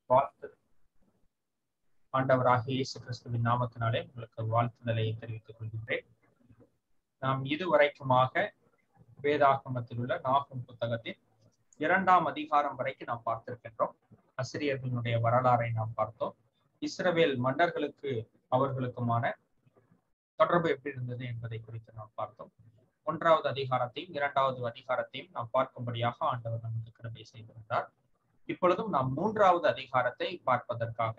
வாழ்த்து ஆண்டவராக இயேசு கிறிஸ்துவின் நாமத்தினாலே உங்களுக்கு வாழ்த்துதலை தெரிவித்துக் கொள்கின்றேன் நாம் இதுவரைக்குமாக வேதாகமத்தில் உள்ள நாகும் புத்தகத்தின் இரண்டாம் அதிகாரம் வரைக்கும் நாம் பார்த்திருக்கின்றோம் அசிரியர்களுடைய வரலாறை நாம் பார்த்தோம் இஸ்ரவேல் மன்னர்களுக்கு அவர்களுக்குமான தொடர்பு எப்படி இருந்தது என்பதை குறித்து நாம் பார்த்தோம் ஒன்றாவது அதிகாரத்தையும் இரண்டாவது அதிகாரத்தையும் நாம் பார்க்கும்படியாக ஆண்டவர் நமக்கு கிருபை செய்திருந்தார் இப்பொழுதும் நாம் மூன்றாவது அதிகாரத்தை பார்ப்பதற்காக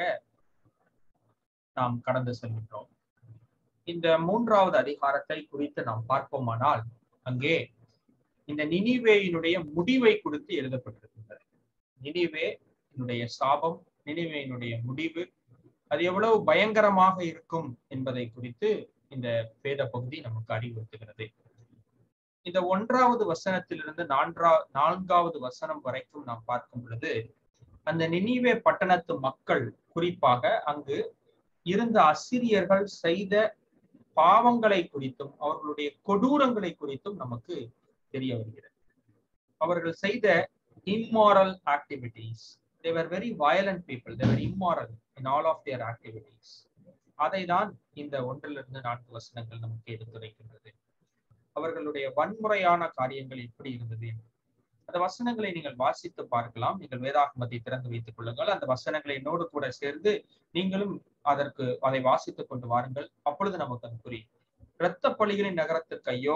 நாம் கடந்து செல்கின்றோம் இந்த மூன்றாவது அதிகாரத்தை குறித்து நாம் பார்ப்போமானால் அங்கே இந்த நினிவேயினுடைய முடிவை குறித்து எழுதப்பட்டிருக்கின்றது நினிவே என்னுடைய சாபம் நினிவேயினுடைய முடிவு அது எவ்வளவு பயங்கரமாக இருக்கும் என்பதை குறித்து இந்த வேத பகுதி நமக்கு அறிவுறுத்துகிறது இந்த ஒன்றாவது வசனத்திலிருந்து நான்கா நான்காவது வசனம் வரைக்கும் நாம் பார்க்கும் பொழுது அந்த நினிவே பட்டணத்து மக்கள் குறிப்பாக அங்கு இருந்த அசிரியர்கள் செய்த பாவங்களை குறித்தும் அவர்களுடைய கொடூரங்களை குறித்தும் நமக்கு தெரிய வருகிறது அவர்கள் செய்த immoral activities they are very violent people they are immoral in all of their activities அதை தான் இந்த ஒன்றிலிருந்து நான்கு வசனங்கள் நமக்கு எடுத்துரைக்கின்றது அவர்களுடைய வன்முறையான காரியங்கள் எப்படி இருந்தது அந்த வசனங்களை நீங்கள் வாசித்து பார்க்கலாம் நீங்கள் வேதாகமத்தை திறந்து வைத்துக் கொள்ளுங்கள் அந்த வசனங்களை என்னோடு கூட சேர்ந்து நீங்களும் அதற்கு அதை வாசித்துக் கொண்டு வாருங்கள் அப்பொழுது நமக்கு அது புரியும் இரத்த பலிகளின் நகரத்திற்கு ஐயோ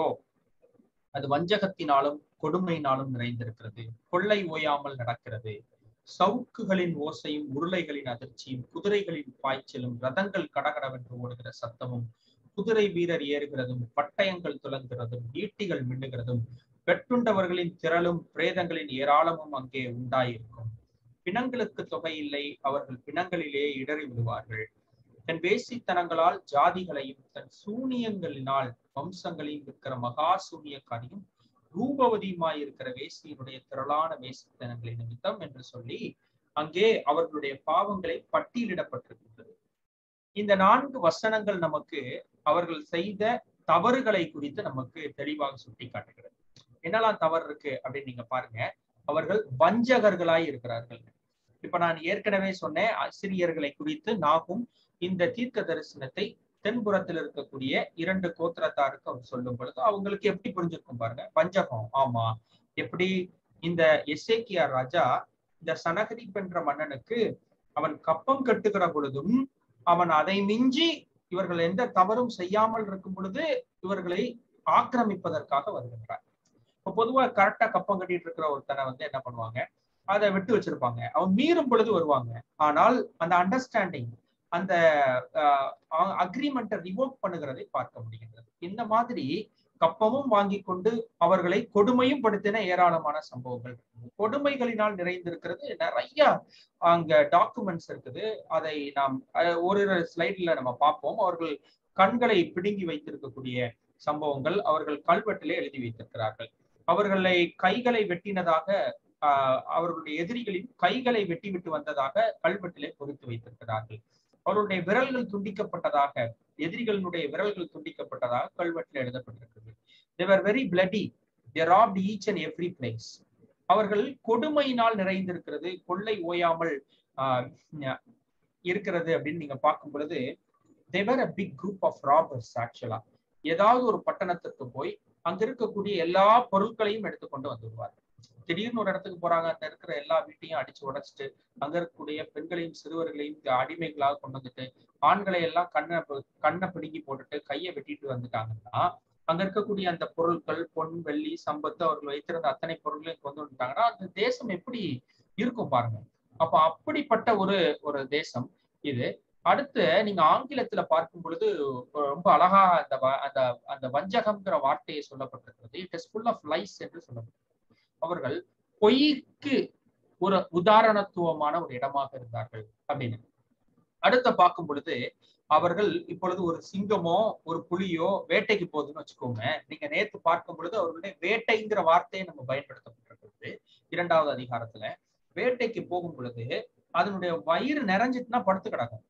அது வஞ்சகத்தினாலும் கொடுமையினாலும் நிறைந்திருக்கிறது கொள்ளை ஓயாமல் நடக்கிறது சவுக்குகளின் ஓசையும் உருளைகளின் அதிர்ச்சியும் குதிரைகளின் பாய்ச்சலும் ரதங்கள் கடகடவென்று ஓடுகிற சத்தமும் குதிரை வீரர் ஏறுகிறதும் பட்டயங்கள் துலங்குகிறதும் ஈட்டிகள் மின்னுகிறதும் வெட்டுண்டவர்களின் திரளும் பிரேதங்களின் ஏராளமும் அங்கே உண்டாயிருக்கும் பிணங்களுக்கு தொகை இல்லை அவர்கள் பிணங்களிலே இடறி விடுவார்கள் தன் வேசித்தனங்களால் ஜாதிகளையும் தன் சூனியங்களினால் வம்சங்களையும் இருக்கிற மகா சூனியக்காரியும் ரூபவதியுமாய் இருக்கிற வேசியினுடைய திரளான வேசித்தனங்களை நிமித்தம் என்று சொல்லி அங்கே அவர்களுடைய பாவங்களை பட்டியலிடப்பட்டிருக்கின்றது இந்த நான்கு வசனங்கள் நமக்கு அவர்கள் செய்த தவறுகளை குறித்து நமக்கு தெளிவாக சுட்டி காட்டுகிறது என்னெல்லாம் தவறு இருக்கு அப்படின்னு நீங்க பாருங்க அவர்கள் வஞ்சகர்களாய் இருக்கிறார்கள் இப்ப நான் ஏற்கனவே சொன்னேன் ஆசிரியர்களை குறித்து நாகும் இந்த தீர்க்க தரிசனத்தை தென்புறத்தில் இருக்கக்கூடிய இரண்டு கோத்திரத்தாருக்கு அவர் சொல்லும் பொழுது அவங்களுக்கு எப்படி புரிஞ்சிருக்கும் பாருங்க வஞ்சகம் ஆமா எப்படி இந்த எசேக்கியா ராஜா இந்த சனகரிப் என்ற மன்னனுக்கு அவன் கப்பம் கட்டுகிற பொழுதும் அவன் அதை மிஞ்சி இவர்கள் எந்த தவறும் செய்யாமல் இருக்கும் பொழுது இவர்களை ஆக்கிரமிப்பதற்காக வருகின்றார் இப்ப பொதுவா கரெக்டா கப்பம் கட்டிட்டு இருக்கிற ஒருத்தனை வந்து என்ன பண்ணுவாங்க அதை விட்டு வச்சிருப்பாங்க அவன் மீறும் பொழுது வருவாங்க ஆனால் அந்த அண்டர்ஸ்டாண்டிங் அந்த அக்ரிமெண்ட்டை ரிவோக் பண்ணுகிறதை பார்க்க முடிகின்றது இந்த மாதிரி கப்பமும் வாங்கி கொண்டு அவர்களை கொடுமையும் படுத்தின ஏராளமான சம்பவங்கள் கொடுமைகளினால் நிறைந்திருக்கிறது நிறைய அங்க டாக்குமெண்ட்ஸ் இருக்குது அதை நாம் ஒரு ஸ்லைட்ல நம்ம பார்ப்போம் அவர்கள் கண்களை பிடுங்கி வைத்திருக்கக்கூடிய சம்பவங்கள் அவர்கள் கல்வெட்டிலே எழுதி வைத்திருக்கிறார்கள் அவர்களை கைகளை வெட்டினதாக அவர்களுடைய எதிரிகளின் கைகளை வெட்டி விட்டு வந்ததாக கல்வெட்டிலே பொறித்து வைத்திருக்கிறார்கள் அவருடைய விரல்கள் துண்டிக்கப்பட்டதாக எதிரிகளினுடைய விரல்கள் துண்டிக்கப்பட்டதாக கல்வெட்டில் எழுதப்பட்டிருக்கிறது they are very bloody robbed each and every place அவர்கள் கொடுமையினால் நிறைந்திருக்கிறது கொள்ளை ஓயாமல் ஆஹ் இருக்கிறது அப்படின்னு நீங்க பார்க்கும் பொழுது they are a big group of robbers actually ஏதாவது ஒரு பட்டணத்திற்கு போய் அங்க இருக்கக்கூடிய எல்லா பொருட்களையும் எடுத்துக்கொண்டு வந்துடுவார்கள் திடீர்னு ஒரு இடத்துக்கு போறாங்க அங்க இருக்கிற எல்லா வீட்டையும் அடிச்சு உடைச்சிட்டு அங்க இருக்கக்கூடிய பெண்களையும் சிறுவர்களையும் அடிமைகளாக கொண்டு வந்துட்டு ஆண்களை எல்லாம் கண்ணை கண்ணை பிடுங்கி போட்டுட்டு கையை வெட்டிட்டு வந்துட்டாங்கன்னா அங்க இருக்கக்கூடிய அந்த பொருட்கள் பொன் வெள்ளி சம்பத்து அவர்கள் வைத்திருந்த அத்தனை பொருட்களையும் கொண்டு வந்துட்டாங்கன்னா அந்த தேசம் எப்படி இருக்கும் பாருங்க அப்ப அப்படிப்பட்ட ஒரு ஒரு தேசம் இது அடுத்து நீங்க ஆங்கிலத்துல பார்க்கும் பொழுது ரொம்ப அழகா அந்த அந்த அந்த வஞ்சகம்ங்கிற வார்த்தையை சொல்லப்பட்டிருக்கிறது it is full of lies என்று சொல்லப்பட்டிருக்கு அவர்கள் பொய்க்கு ஒரு உதாரணத்துவமான ஒரு இடமாக இருந்தார்கள் அப்படின்னு அடுத்த பார்க்கும் பொழுது அவர்கள் இப்பொழுது ஒரு சிங்கமோ ஒரு புலியோ வேட்டைக்கு போகுதுன்னு வச்சுக்கோங்க நீங்க நேத்து பார்க்கும் பொழுது அவர்களுடைய வேட்டைங்கிற வார்த்தையை நம்ம பயன்படுத்தப்பட்டிருக்கிறது இரண்டாவது அதிகாரத்துல வேட்டைக்கு போகும் பொழுது அதனுடைய வயிறு நிறைஞ்சிட்டுனா படுத்து கிடக்கும்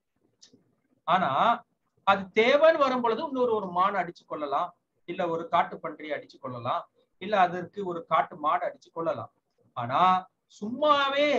ஆனா அது தேவைன்னு வரும் பொழுது இன்னொரு ஒரு மான் அடிச்சு கொள்ளலாம் இல்ல ஒரு காட்டு பன்றி அடிச்சு கொள்ளலாம் இல்ல அதற்கு ஒரு காட்டு மாடு அடிச்சு கொள்ளலாம் ஆனா சும்மாவே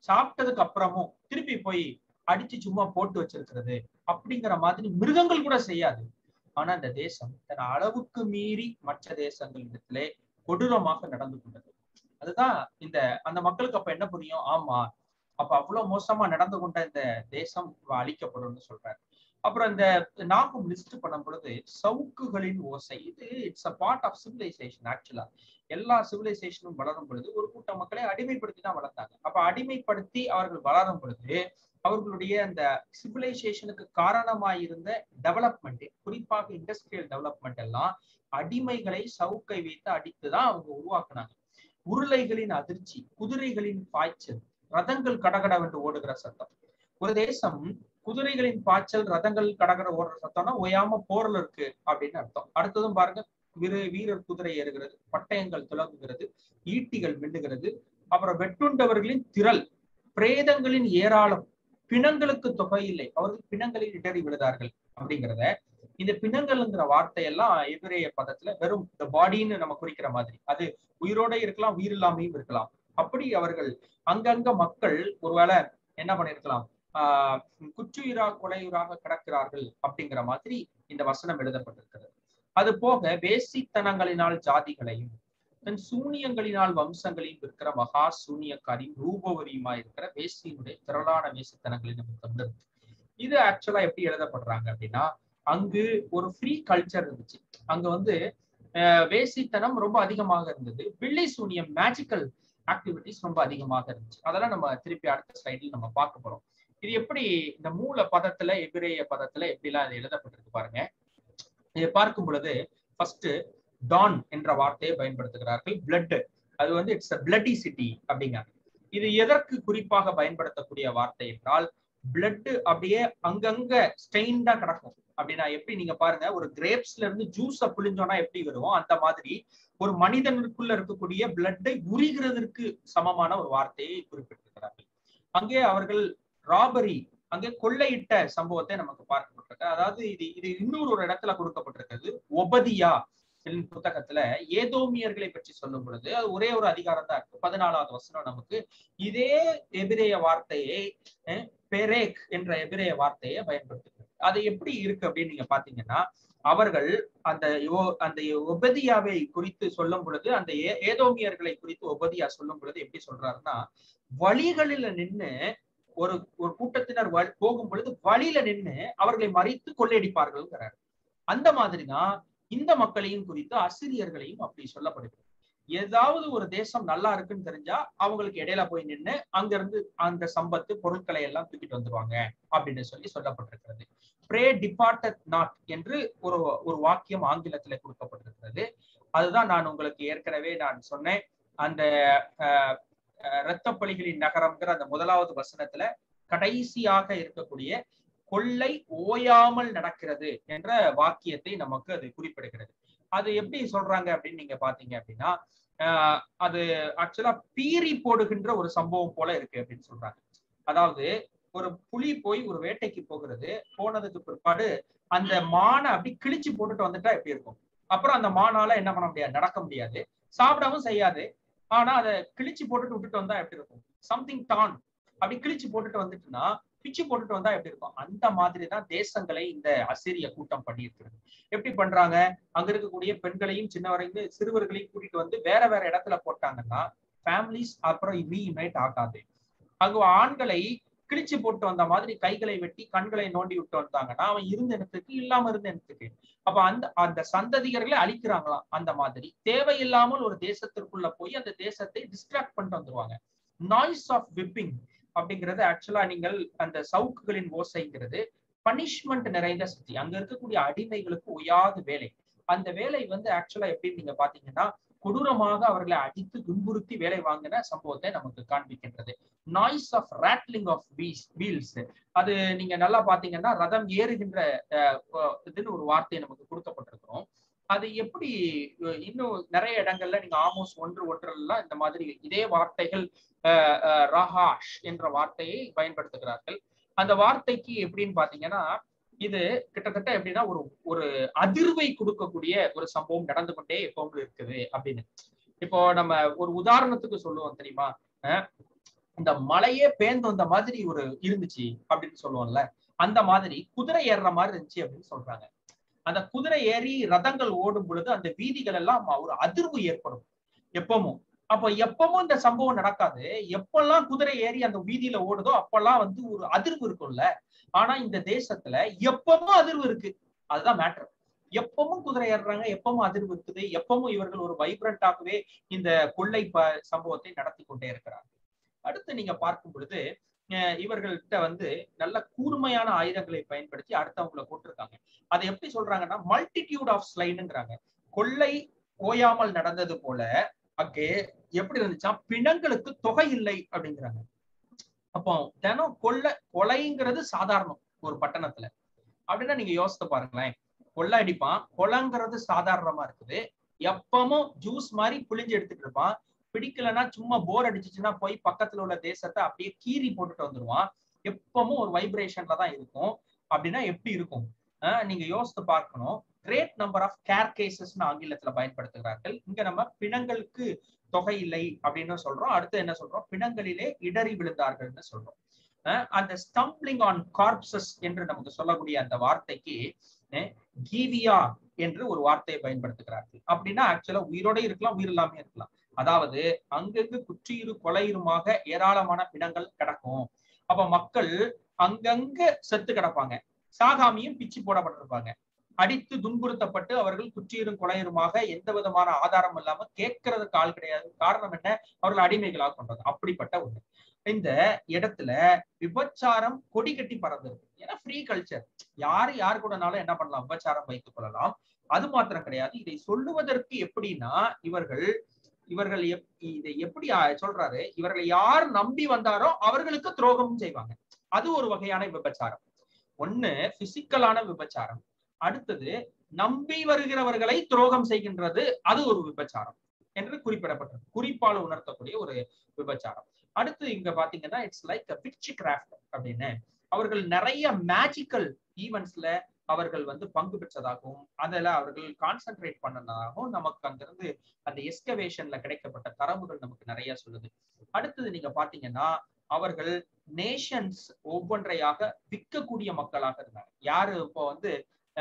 சாப்பிட்டதுக்கு அப்புறமும் திருப்பி போய் அடிச்சு சும்மா போட்டு வச்சிருக்கிறது அப்படிங்கிற மாதிரி மிருகங்கள் கூட செய்யாது ஆனா இந்த தேசம் தன் அளவுக்கு மீறி மற்ற தேசங்களிடத்திலே கொடூரமாக நடந்து கொண்டது அதுதான் இந்த அந்த மக்களுக்கு அப்ப என்ன புரியும் ஆமா அப்ப அவ்வளவு மோசமா நடந்து கொண்ட இந்த தேசம் அழிக்கப்படும்னு சொல்றாரு அப்புறம் இந்த நாகும் லிஸ்ட் பண்ணும் பொழுது சவுக்குகளின் ஓசை இது it's a part of civilization actually எல்லா சிவிலைசேஷனும் வளரும் பொழுது ஒரு கூட்ட மக்களை அடிமைப்படுத்தி தான் வளர்த்தாங்க அப்ப அடிமைப்படுத்தி அவர்கள் வளரும் பொழுது அவர்களுடைய அந்த சிவிலைசேஷனுக்கு காரணமாயிருந்த டெவலப்மெண்ட் குறிப்பாக இண்டஸ்ட்ரியல் டெவலப்மெண்ட் எல்லாம் அடிமைகளை சவுக்கை வைத்து அடித்துதான் அவங்க உருவாக்குனாங்க உருளைகளின் அதிர்ச்சி குதிரைகளின் பாய்ச்சல் ரதங்கள் கடகடவென்று ஓடுகிற சத்தம் ஒரு தேசம் குதிரைகளின் பாய்ச்சல் ரதங்கள் கடகட ஓடுற சத்தம்னா ஓயாம போர்ல இருக்கு அப்படின்னு அர்த்தம் அடுத்ததும் பாருங்க வீர வீரர் குதிரை ஏறுகிறது பட்டயங்கள் துலங்குகிறது ஈட்டிகள் மின்னுகிறது அப்புறம் வெட்டுண்டவர்களின் திரள் பிரேதங்களின் ஏராளம் பிணங்களுக்கு தொகை இல்லை அவர்கள் பிணங்களில் இடறி விழுதார்கள் அப்படிங்கிறத இந்த பிணங்கள்ங்கிற வார்த்தையெல்லாம் எதிரேய பதத்துல வெறும் இந்த பாடின்னு நம்ம குறிக்கிற மாதிரி அது உயிரோட இருக்கலாம் உயிர் இல்லாமையும் இருக்கலாம் அப்படி அவர்கள் அங்கங்க மக்கள் ஒருவேளை என்ன பண்ணிருக்கலாம் ஆஹ் குற்றுயிரா கொலையுறாக கிடக்கிறார்கள் அப்படிங்கிற மாதிரி இந்த வசனம் எழுதப்பட்டிருக்கிறது அது போக வேசித்தனங்களினால் ஜாதிகளையும் தன் சூனியங்களினால் வம்சங்களையும் இருக்கிற மகா சூனியக்காரியும் ரூபவரியுமா இருக்கிற வேசியினுடைய திரளான வேசித்தனங்களை நம்ம தந்திருக்கு இது ஆக்சுவலா எப்படி எழுதப்படுறாங்க அப்படின்னா அங்கு ஒரு ஃப்ரீ கல்ச்சர் இருந்துச்சு அங்க வந்து வேசித்தனம் ரொம்ப அதிகமாக இருந்தது வெள்ளை சூனியம் மேஜிக்கல் ஆக்டிவிட்டிஸ் ரொம்ப அதிகமாக இருந்துச்சு அதெல்லாம் நம்ம திருப்பி அடுத்த ஸ்லைடில் நம்ம பார்க்க போறோம் இது எப்படி இந்த மூல பதத்துல எபிரேய பதத்துல எப்படிலாம் அது எழுதப்பட்டிருக்கு பாருங்க இதை பார்க்கும் பொழுது ஃபர்ஸ்ட் டான் என்ற வார்த்தையை பயன்படுத்துகிறார்கள் பிளட் அது வந்து இட்ஸ் பிளட்டி சிட்டி அப்படிங்க இது எதற்கு குறிப்பாக பயன்படுத்தக்கூடிய வார்த்தை என்றால் பிளட் அப்படியே அங்கங்க ஸ்டெயின்டா கிடக்கும் அப்படின்னா எப்படி நீங்க பாருங்க ஒரு கிரேப்ஸ்ல இருந்து ஜூஸ புளிஞ்சோம்னா எப்படி வரும் அந்த மாதிரி ஒரு மனிதனுக்குள்ள இருக்கக்கூடிய பிளட்டை உரிகிறதற்கு சமமான ஒரு வார்த்தையை குறிப்பிட்டிருக்கிறார்கள் அங்கே அவர்கள் ராபரி அங்கே கொள்ளையிட்ட சம்பவத்தை நமக்கு பார்க்கப்பட்டிருக்கு அதாவது இது இது இன்னொரு ஒரு இடத்துல கொடுக்கப்பட்டிருக்கிறது ஒபதியா புத்தகத்துல ஏதோமியர்களை பற்றி சொல்லும் பொழுது அது ஒரே ஒரு அதிகாரம் தான் இருக்கு பதினாலாவது வசனம் நமக்கு இதே எபிரேய வார்த்தையை பெரேக் என்ற எபிரேய வார்த்தையை பயன்படுத்துகிறது அது எப்படி இருக்கு அப்படின்னு நீங்க பாத்தீங்கன்னா அவர்கள் அந்த அந்த ஒபதியாவை குறித்து சொல்லும் பொழுது அந்த ஏதோமியர்களை குறித்து ஒபதியா சொல்லும் பொழுது எப்படி சொல்றாருன்னா வழிகளில நின்று ஒரு ஒரு கூட்டத்தினர் போகும் பொழுது வழியில நின்று அவர்களை மறித்து கொள்ளையடிப்பார்கள்ங்கிறார் அந்த மாதிரிதான் இந்த மக்களையும் குறித்து அசிரியர்களையும் அப்படி சொல்லப்படுகிறது ஏதாவது ஒரு தேசம் நல்லா இருக்குன்னு தெரிஞ்சா அவங்களுக்கு இடையில போய் நின்று அங்க இருந்து அந்த சம்பத்து பொருட்களை எல்லாம் தூக்கிட்டு வந்துருவாங்க அப்படின்னு சொல்லி சொல்லப்பட்டிருக்கிறது ப்ரே டிபார்ட்டட் நாட் என்று ஒரு ஒரு வாக்கியம் ஆங்கிலத்துல கொடுக்கப்பட்டிருக்கிறது அதுதான் நான் உங்களுக்கு ஏற்கனவே நான் சொன்னேன் அந்த இரத்தப்பலிகளின் நகரம்ங்கிற அந்த முதலாவது வசனத்துல கடைசியாக இருக்கக்கூடிய கொள்ளை ஓயாமல் நடக்கிறது என்ற வாக்கியத்தை நமக்கு அது குறிப்பிடுகிறது அது எப்படி சொல்றாங்க அப்படின்னு நீங்க பாத்தீங்க அப்படின்னா அது ஆக்சுவலா பீறி போடுகின்ற ஒரு சம்பவம் போல இருக்கு அப்படின்னு சொல்றாங்க அதாவது ஒரு புலி போய் ஒரு வேட்டைக்கு போகிறது போனதுக்கு பிற்பாடு அந்த மானை அப்படி கிழிச்சு போட்டுட்டு வந்துட்டா எப்படி இருக்கும் அப்புறம் அந்த மானால என்ன பண்ண முடியாது நடக்க முடியாது சாப்பிடவும் செய்யாது ஆனா அதை கிழிச்சு போட்டுட்டு விட்டுட்டு வந்தா எப்படி இருக்கும் சம்திங் டான் அப்படி கிழிச்சு போட்டுட்டு வந்துட்டுன்னா பிச்சு போட்டுட்டு வந்தா எப்படி இருக்கும் அந்த மாதிரி தான் தேசங்களை இந்த அசிரிய கூட்டம் பண்ணியிருக்கிறது எப்படி பண்றாங்க அங்க இருக்கக்கூடிய பெண்களையும் சின்னவரைந்து சிறுவர்களையும் கூட்டிட்டு வந்து வேற வேற இடத்துல போட்டாங்கன்னா ஃபேமிலிஸ் அப்புறம் ரீயுனைட் ஆகாது அங்க ஆண்களை கிழிச்சு போட்டு வந்த மாதிரி கைகளை வெட்டி கண்களை நோண்டி விட்டு வந்தாங்கன்னா அவன் இருந்த இடத்துக்கு இல்லாம இருந்த இடத்துக்கு அப்ப அந்த அந்த சந்ததிகர்களை அழிக்கிறாங்களாம் அந்த மாதிரி தேவையில்லாமல் ஒரு தேசத்திற்குள்ள போய் அந்த தேசத்தை டிஸ்ட்ராக்ட் பண்ணிட்டு வந்துருவாங்க நாய்ஸ் ஆஃப் விப்பிங் அப்படிங்கிறது ஆக்சுவலா நீங்கள் அந்த சவுக்குகளின் ஓசைங்கிறது பனிஷ்மெண்ட் நிறைந்த சக்தி அங்க இருக்கக்கூடிய அடிமைகளுக்கு ஒய்யாத வேலை அந்த வேலை வந்து ஆக்சுவலா எப்படி நீங்க பாத்தீங்கன்னா கொடூரமாக அவர்களை அடித்து துன்புறுத்தி வேலை வாங்கின சம்பவத்தை நமக்கு காண்பிக்கின்றது noise of rattling of wheels wheels அது நீங்க நல்லா பாத்தீங்கன்னா ரதம் ஏறுகின்ற இதுன்னு ஒரு வார்த்தை நமக்கு கொடுக்கப்பட்டிருக்கிறோம் அது எப்படி இன்னும் நிறைய இடங்கள்ல நீங்க ஆமோஸ் ஒன்று ஒன்றெல்லாம் இந்த மாதிரி இதே வார்த்தைகள் ரஹாஷ் என்ற வார்த்தையை பயன்படுத்துகிறார்கள் அந்த வார்த்தைக்கு எப்படின்னு பாத்தீங்கன்னா இது கிட்டத்தட்ட எப்படின்னா ஒரு ஒரு அதிர்வை கொடுக்கக்கூடிய ஒரு சம்பவம் நடந்து கொண்டே எப்பவும் இருக்குது அப்படின்னு இப்போ நம்ம ஒரு உதாரணத்துக்கு சொல்லுவோம் தெரியுமா இந்த மலையே பேந்து வந்த மாதிரி ஒரு இருந்துச்சு அப்படின்னு சொல்லுவோம்ல அந்த மாதிரி குதிரை ஏறுற மாதிரி இருந்துச்சு அப்படின்னு சொல்றாங்க அந்த குதிரை ஏறி ரதங்கள் ஓடும் பொழுது அந்த வீதிகள் எல்லாம் ஒரு அதிர்வு ஏற்படும் எப்பவும் அப்ப எப்பவும் இந்த சம்பவம் நடக்காது எப்பெல்லாம் குதிரை ஏறி அந்த வீதியில ஓடுதோ அப்பெல்லாம் வந்து ஒரு அதிர்வு இருக்கும்ல ஆனா இந்த தேசத்துல எப்பவும் அதிர்வு இருக்கு அதுதான் மேட்டர் எப்பவும் குதிரை ஏறுறாங்க எப்பவும் அதிர்வு இருக்குது எப்பவும் இவர்கள் ஒரு வைப்ரண்டாகவே இந்த கொள்ளை ப சம்பவத்தை நடத்தி கொண்டே இருக்கிறாங்க அடுத்து நீங்க பார்க்கும் பொழுது இவர்கள்ட்ட வந்து நல்ல கூர்மையான ஆயுதங்களை பயன்படுத்தி அடுத்தவங்களை போட்டிருக்காங்க அதை எப்படி சொல்றாங்கன்னா மல்டிடியூட் ஆஃப் ஸ்லைனுங்கிறாங்க கொள்ளை ஓயாமல் நடந்தது போல அங்கே எப்படி இருந்துச்சா பிணங்களுக்கு தொகை இல்லை அப்படிங்கிறாங்க அப்போ தினம் கொள்ளை கொலைங்கிறது சாதாரணம் ஒரு பட்டணத்துல அப்படின்னா நீங்க யோசித்து பாருங்களேன் கொள்ளை அடிப்பான் கொலைங்கிறது சாதாரணமா இருக்குது எப்பவும் ஜூஸ் மாதிரி புளிஞ்சு எடுத்துட்டு இருப்பான் பிடிக்கலன்னா சும்மா போர் அடிச்சுச்சுன்னா போய் பக்கத்துல உள்ள தேசத்தை அப்படியே கீறி போட்டுட்டு வந்துருவான் எப்பவும் ஒரு வைப்ரேஷன்ல தான் இருக்கும் அப்படின்னா எப்படி இருக்கும் நீங்க யோசித்து பார்க்கணும் கிரேட் நம்பர் ஆஃப் கேர் கேசஸ்னு ஆங்கிலத்துல பயன்படுத்துகிறார்கள் இங்க நம்ம பிணங்களுக்கு தொகை இல்லை அப்படின்னு சொல்றோம் அடுத்து என்ன சொல்றோம் பிணங்களிலே இடறி விழுந்தார்கள்னு சொல்றோம் அந்த ஸ்டம்பிளிங் ஆன் கார்ப்சஸ் என்று நமக்கு சொல்லக்கூடிய அந்த வார்த்தைக்கு கீவியா என்று ஒரு வார்த்தையை பயன்படுத்துகிறார்கள் அப்படின்னா ஆக்சுவலா உயிரோட இருக்கலாம் உயிர் இல்லாம இருக்கலாம் அதாவது அங்கங்கு குற்றியிரு கொலையுருமாக ஏராளமான பிணங்கள் கிடக்கும் அப்ப மக்கள் அங்கங்க செத்து கிடப்பாங்க சாகாமியும் பிச்சு போடப்பட்டிருப்பாங்க அடித்து துன்புறுத்தப்பட்டு அவர்கள் குற்றியரும் கொலையருமாக எந்த விதமான ஆதாரம் இல்லாம கேட்கறதுக்கு ஆள் கிடையாது காரணம் என்ன அவர்கள் அடிமைகளாக கொண்டது அப்படிப்பட்ட ஒண்ணு இந்த இடத்துல விபச்சாரம் கொடி கட்டி பறந்துருக்கு ஏன்னா ஃப்ரீ கல்ச்சர் யாரு யாரு கூடனாலும் என்ன பண்ணலாம் விபச்சாரம் வைத்துக் கொள்ளலாம் அது மாத்திரம் கிடையாது இதை சொல்லுவதற்கு எப்படின்னா இவர்கள் இவர்கள் இதை எப்படி சொல்றாரு இவர்களை யார் நம்பி வந்தாரோ அவர்களுக்கு துரோகம் செய்வாங்க அது ஒரு வகையான விபச்சாரம் ஒண்ணு பிசிக்கலான விபச்சாரம் அடுத்தது நம்பி வருகிறவர்களை துரோகம் செய்கின்றது அது ஒரு விபச்சாரம் என்று குறிப்பிடப்பட்டது குறிப்பால் உணர்த்தக்கூடிய ஒரு விபச்சாரம் அடுத்து இங்க பாத்தீங்கன்னா இட்ஸ் லைக் விச் கிராஃப்ட் அப்படின்னு அவர்கள் நிறைய மேஜிக்கல் ஈவெண்ட்ஸ்ல அவர்கள் வந்து பங்கு பெற்றதாகவும் அதுல அவர்கள் கான்சென்ட்ரேட் பண்ணதாகவும் நமக்கு அங்கிருந்து அந்த எஸ்கவேஷன்ல கிடைக்கப்பட்ட தரவுகள் நமக்கு நிறைய சொல்லுது அடுத்தது நீங்க பாத்தீங்கன்னா அவர்கள் நேஷன்ஸ் ஒவ்வொன்றையாக விற்கக்கூடிய மக்களாக இருந்தாங்க யாரு இப்போ வந்து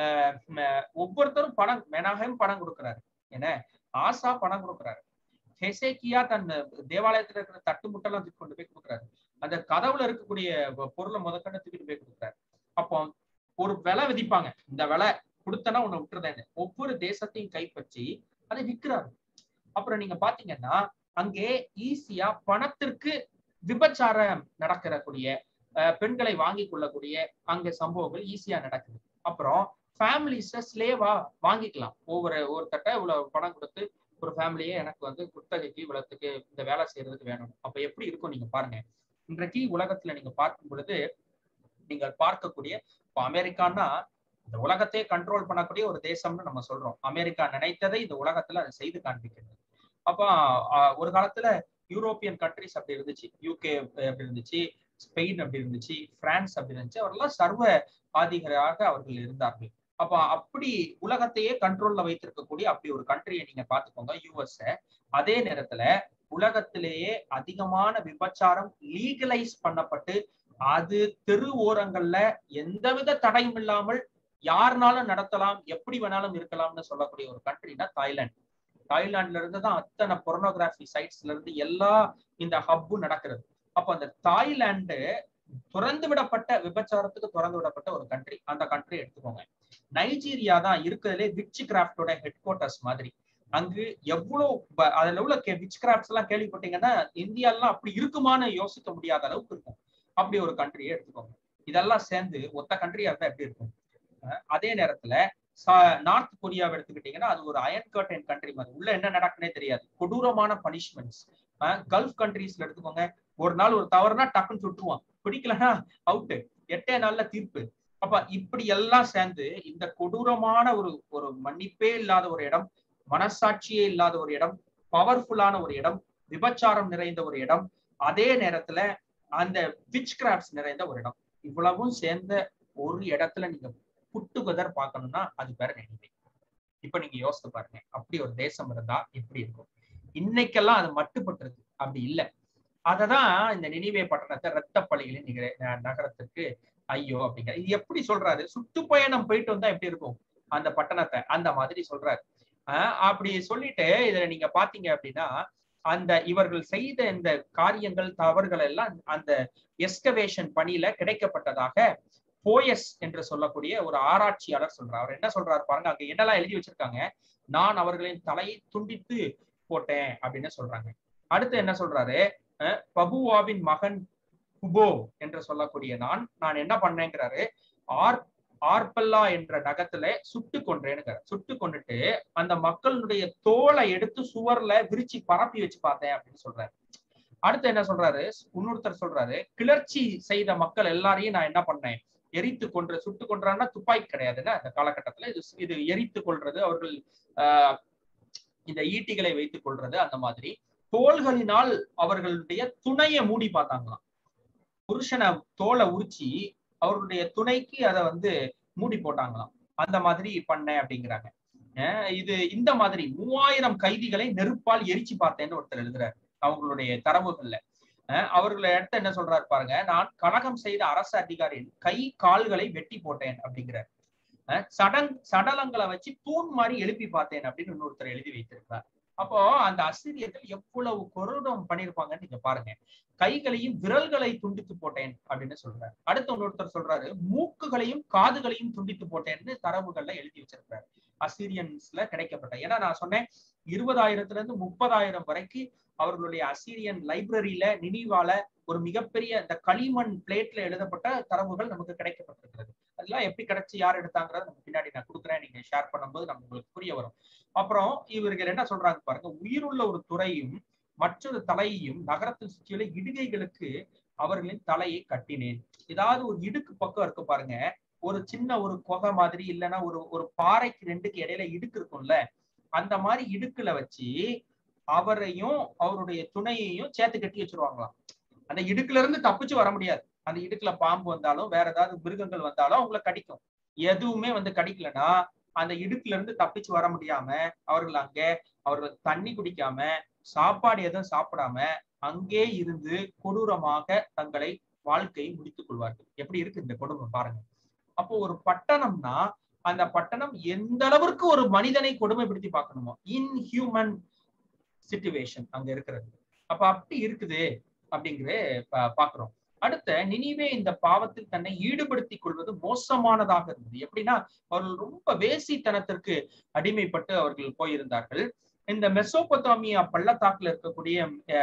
ஒவ்வொருத்தரும் பணம் மெனாகம் பணம் கொடுக்குறாரு என்ன ஆசா பணம் கொடுக்குறாரு ஹெசேக்கியா தன் தேவாலயத்துல இருக்கிற தட்டு முட்டெல்லாம் தூக்கி கொண்டு போய் கொடுக்குறாரு அந்த கதவுல இருக்கக்கூடிய பொருளை முதற்கொண்டு தூக்கிட்டு போய் கொடுக்குறாரு அப்போ ஒரு விலை விதிப்பாங்க இந்த விலை கொடுத்தனா உன்னை விட்டுறதேன்னு ஒவ்வொரு தேசத்தையும் கைப்பற்றி அதை விற்கிறாரு அப்புறம் நீங்க பாத்தீங்கன்னா அங்கே ஈஸியா பணத்திற்கு விபச்சாரம் நடக்கிறக்கூடிய பெண்களை வாங்கி கொள்ளக்கூடிய அங்க சம்பவங்கள் ஈஸியா நடக்குது அப்புறம் ஃபேமிலிஸ ஸ்லேவா வாங்கிக்கலாம் ஒவ்வொரு ஒருத்தட்ட இவ்வளவு பணம் கொடுத்து ஒரு ஃபேமிலியே எனக்கு வந்து குத்தகைக்கு இவ்வளவுக்கு இந்த வேலை செய்யறதுக்கு வேணும் அப்ப எப்படி இருக்கும் நீங்க பாருங்க இன்றைக்கு உலகத்துல நீங்க பார்க்கும் பொழுது நீங்கள் பார்க்கக்கூடிய இப்போ அமெரிக்கான்னா இந்த உலகத்தையே கண்ட்ரோல் பண்ணக்கூடிய ஒரு தேசம்னு நம்ம சொல்றோம் அமெரிக்கா நினைத்ததை இந்த உலகத்துல அதை செய்து காண்பிக்கிறது அப்ப ஒரு காலத்துல யூரோப்பியன் கண்ட்ரிஸ் அப்படி இருந்துச்சு யூகே அப்படி இருந்துச்சு ஸ்பெயின் அப்படி இருந்துச்சு பிரான்ஸ் அப்படி இருந்துச்சு அவரெல்லாம் சர்வ ஆதிகராக அவர்கள் இருந்தார்கள் அப்ப அப்படி உலகத்தையே கண்ட்ரோல்ல வைத்திருக்கக்கூடிய அப்படி ஒரு கண்ட்ரியை நீங்க பாத்துக்கோங்க யூஎஸ்ஏ அதே நேரத்துல உலகத்திலேயே அதிகமான விபச்சாரம் லீகலைஸ் பண்ணப்பட்டு அது தெரு ஓரங்கள்ல எந்தவித தடையும் இல்லாமல் யாருனாலும் நடத்தலாம் எப்படி வேணாலும் இருக்கலாம்னு சொல்லக்கூடிய ஒரு கண்ட்ரினா தாய்லாந்து தாய்லாந்துல இருந்து தான் அத்தனை பொர்னோகிராஃபி சைட்ஸ்ல இருந்து எல்லா இந்த ஹப்பு நடக்கிறது அப்ப அந்த தாய்லாந்து திறந்து விடப்பட்ட விபச்சாரத்துக்கு திறந்து விடப்பட்ட ஒரு கண்ட்ரி அந்த கண்ட்ரி எடுத்துக்கோங்க நைஜீரியா தான் இருக்கிறதுலே விச் கிராஃப்டோட ஹெட் குவார்டர்ஸ் மாதிரி அங்கு எவ்வளவு அதுல உள்ள விச் கிராஃப்ட்ஸ் எல்லாம் கேள்விப்பட்டீங்கன்னா இந்தியாலாம் அப்படி இருக்குமான்னு யோசிக்க முடியாத அளவுக்கு இருக்கும் அப்படி ஒரு கண்ட்ரியை எடுத்துக்கோங்க இதெல்லாம் சேர்ந்து ஒத்த கண்ட்ரியா இருந்தா எப்படி இருக்கும் அதே நேரத்துல நார்த் கொரியாவை எடுத்துக்கிட்டீங்கன்னா அது ஒரு அயன் கர்டன் கண்ட்ரி மாதிரி உள்ள என்ன நடக்குன்னே தெரியாது கொடூரமான பனிஷ்மெண்ட்ஸ் கல்ஃப் கண்ட்ரீஸ்ல எடுத்துக்கோங்க ஒரு நாள் ஒரு தவறுனா டக்குன்னு சுட்டுருவான் பிடிக்கலன்னா அவுட்டு எட்டே நாள்ல தீர்ப்பு அப்ப இப்படி எல்லாம் சேர்ந்து இந்த கொடூரமான ஒரு ஒரு மன்னிப்பே இல்லாத ஒரு இடம் மனசாட்சியே இல்லாத ஒரு இடம் பவர்ஃபுல்லான ஒரு இடம் விபச்சாரம் நிறைந்த ஒரு இடம் அதே நேரத்துல அந்த விச் கிராஃப்ட்ஸ் நிறைந்த ஒரு இடம் இவ்வளவும் சேர்ந்த ஒரு இடத்துல நீங்க புட்டுகதர் பார்க்கணும்னா அது பேர் நினைவை இப்ப நீங்க யோசித்து பாருங்க அப்படி ஒரு தேசம் இருந்தா எப்படி இருக்கும் இன்னைக்கெல்லாம் அது மட்டுப்பட்டிருக்கு அப்படி இல்லை அததான் இந்த நினைவே பட்டணத்தை ரத்த பள்ளிகளின் நிகர நகரத்திற்கு ஐயோ அப்படிங்கிற இது எப்படி சொல்றாரு சுற்றுப்பயணம் போயிட்டு வந்தா எப்படி இருக்கும் அந்த பட்டணத்தை அந்த மாதிரி சொல்றாரு ஆஹ் அப்படி சொல்லிட்டு இதுல நீங்க பாத்தீங்க அப்படின்னா அந்த இவர்கள் செய்த இந்த காரியங்கள் தவறுகள் எல்லாம் அந்த எஸ்கவேஷன் பணியில கிடைக்கப்பட்டதாக போயஸ் என்று சொல்லக்கூடிய ஒரு ஆராய்ச்சியாளர் சொல்றார் அவர் என்ன சொல்றாரு பாருங்க அங்க என்னெல்லாம் எழுதி வச்சிருக்காங்க நான் அவர்களின் தலையை துண்டித்து போட்டேன் அப்படின்னு சொல்றாங்க அடுத்து என்ன சொல்றாரு பபுவாவின் மகன் குபோ என்று சொல்லக்கூடிய நான் நான் என்ன பண்ணேங்கிறாரு ஆர் ஆர்பல்லா என்ற நகத்துல சுட்டு கொன்றேன்னு சுட்டு கொண்டுட்டு அந்த மக்களுடைய தோலை எடுத்து சுவர்ல விரிச்சு பரப்பி வச்சு பார்த்தேன் அப்படின்னு சொல்றாரு அடுத்து என்ன சொல்றாரு இன்னொருத்தர் சொல்றாரு கிளர்ச்சி செய்த மக்கள் எல்லாரையும் நான் என்ன பண்ணேன் எரித்து கொன்ற சுட்டு கொன்றான்னா துப்பாக்கி கிடையாதுல்ல அந்த காலகட்டத்துல இது இது எரித்து கொள்றது அவர்கள் ஆஹ் இந்த ஈட்டிகளை வைத்துக் கொள்றது அந்த மாதிரி தோள்களினால் அவர்களுடைய துணையை மூடி பார்த்தாங்களாம் புருஷனை தோலை உரிச்சி அவருடைய துணைக்கு அதை வந்து மூடி போட்டாங்களாம் அந்த மாதிரி பண்ணேன் அப்படிங்கிறாங்க இது இந்த மாதிரி மூவாயிரம் கைதிகளை நெருப்பால் எரிச்சு பார்த்தேன்னு ஒருத்தர் எழுதுறாரு அவங்களுடைய தரவுகள்ல அவர்களை இடத்த என்ன சொல்றாரு பாருங்க நான் கழகம் செய்த அரசு அதிகாரியின் கை கால்களை வெட்டி போட்டேன் அப்படிங்கிறார் சடங் சடலங்களை வச்சு தூண் மாதிரி எழுப்பி பார்த்தேன் அப்படின்னு இன்னொருத்தர் எழுதி வைத்திருக்கிறார் அப்போ அந்த அசிரியர்கள் எவ்வளவு கொருடம் பண்ணிருப்பாங்கன்னு நீங்க பாருங்க கைகளையும் விரல்களை துண்டித்து போட்டேன் அப்படின்னு சொல்றாரு அடுத்து இன்னொருத்தர் சொல்றாரு மூக்குகளையும் காதுகளையும் துண்டித்து போட்டேன்னு தரவுகள்ல எழுதி வச்சிருக்கிறாரு அசீரியன்ஸ்ல கிடைக்கப்பட்ட ஏன்னா நான் சொன்னேன் இருபதாயிரத்துல இருந்து முப்பதாயிரம் வரைக்கும் அவர்களுடைய அசீரியன் லைப்ரரியில நினைவால ஒரு மிகப்பெரிய இந்த களிமண் பிளேட்ல எழுதப்பட்ட தரவுகள் நமக்கு கிடைக்கப்பட்டிருக்கிறது அதெல்லாம் எப்படி கிடைச்சு யார் எடுத்தாங்கிறத நம்ம பின்னாடி நான் கொடுக்குறேன் நீங்க ஷேர் பண்ணும்போது நம்ம உங்களுக்கு புரிய வரும் அப்புறம் இவர்கள் என்ன சொல்றாங்க பாருங்க உயிருள்ள ஒரு துறையும் மற்றொரு தலையையும் நகரத்தில் சுற்றியுள்ள இடுகைகளுக்கு அவர்களின் தலையை கட்டினேன் ஏதாவது ஒரு இடுக்கு பக்கம் இருக்கு பாருங்க ஒரு சின்ன ஒரு கொகை மாதிரி இல்லைன்னா ஒரு ஒரு பாறைக்கு ரெண்டுக்கு இடையில இடுக்கு இருக்கும்ல அந்த மாதிரி இடுக்குல வச்சு அவரையும் அவருடைய துணையையும் சேர்த்து கட்டி வச்சிருவாங்களாம் அந்த இடுக்குல இருந்து தப்பிச்சு வர முடியாது அந்த இடுக்குல பாம்பு வந்தாலும் வேற ஏதாவது மிருகங்கள் வந்தாலும் அவங்கள கடிக்கும் எதுவுமே வந்து கடிக்கலன்னா அந்த இடுக்குல இருந்து தப்பிச்சு வர முடியாம அவர்கள் அங்க அவர்கள் தண்ணி குடிக்காம சாப்பாடு எதுவும் சாப்பிடாம அங்கே இருந்து கொடூரமாக தங்களை வாழ்க்கையை முடித்துக் கொள்வார்கள் எப்படி இருக்கு இந்த கொடுமை பாருங்க அப்போ ஒரு பட்டணம்னா அந்த பட்டணம் எந்த அளவிற்கு ஒரு மனிதனை கொடுமைப்படுத்தி பார்க்கணுமோ இன்ஹியூமன் சிச்சுவேஷன் அங்க இருக்கிறது அப்ப அப்படி இருக்குது அப்படிங்கிற பாக்குறோம் அடுத்த நினைவே இந்த பாவத்தில் தன்னை ஈடுபடுத்தி கொள்வது மோசமானதாக இருந்தது எப்படின்னா அவர்கள் ரொம்ப வேசித்தனத்திற்கு அடிமைப்பட்டு அவர்கள் போயிருந்தார்கள் இந்த மெசோபொத்தாமியா பள்ளத்தாக்குல இருக்கக்கூடிய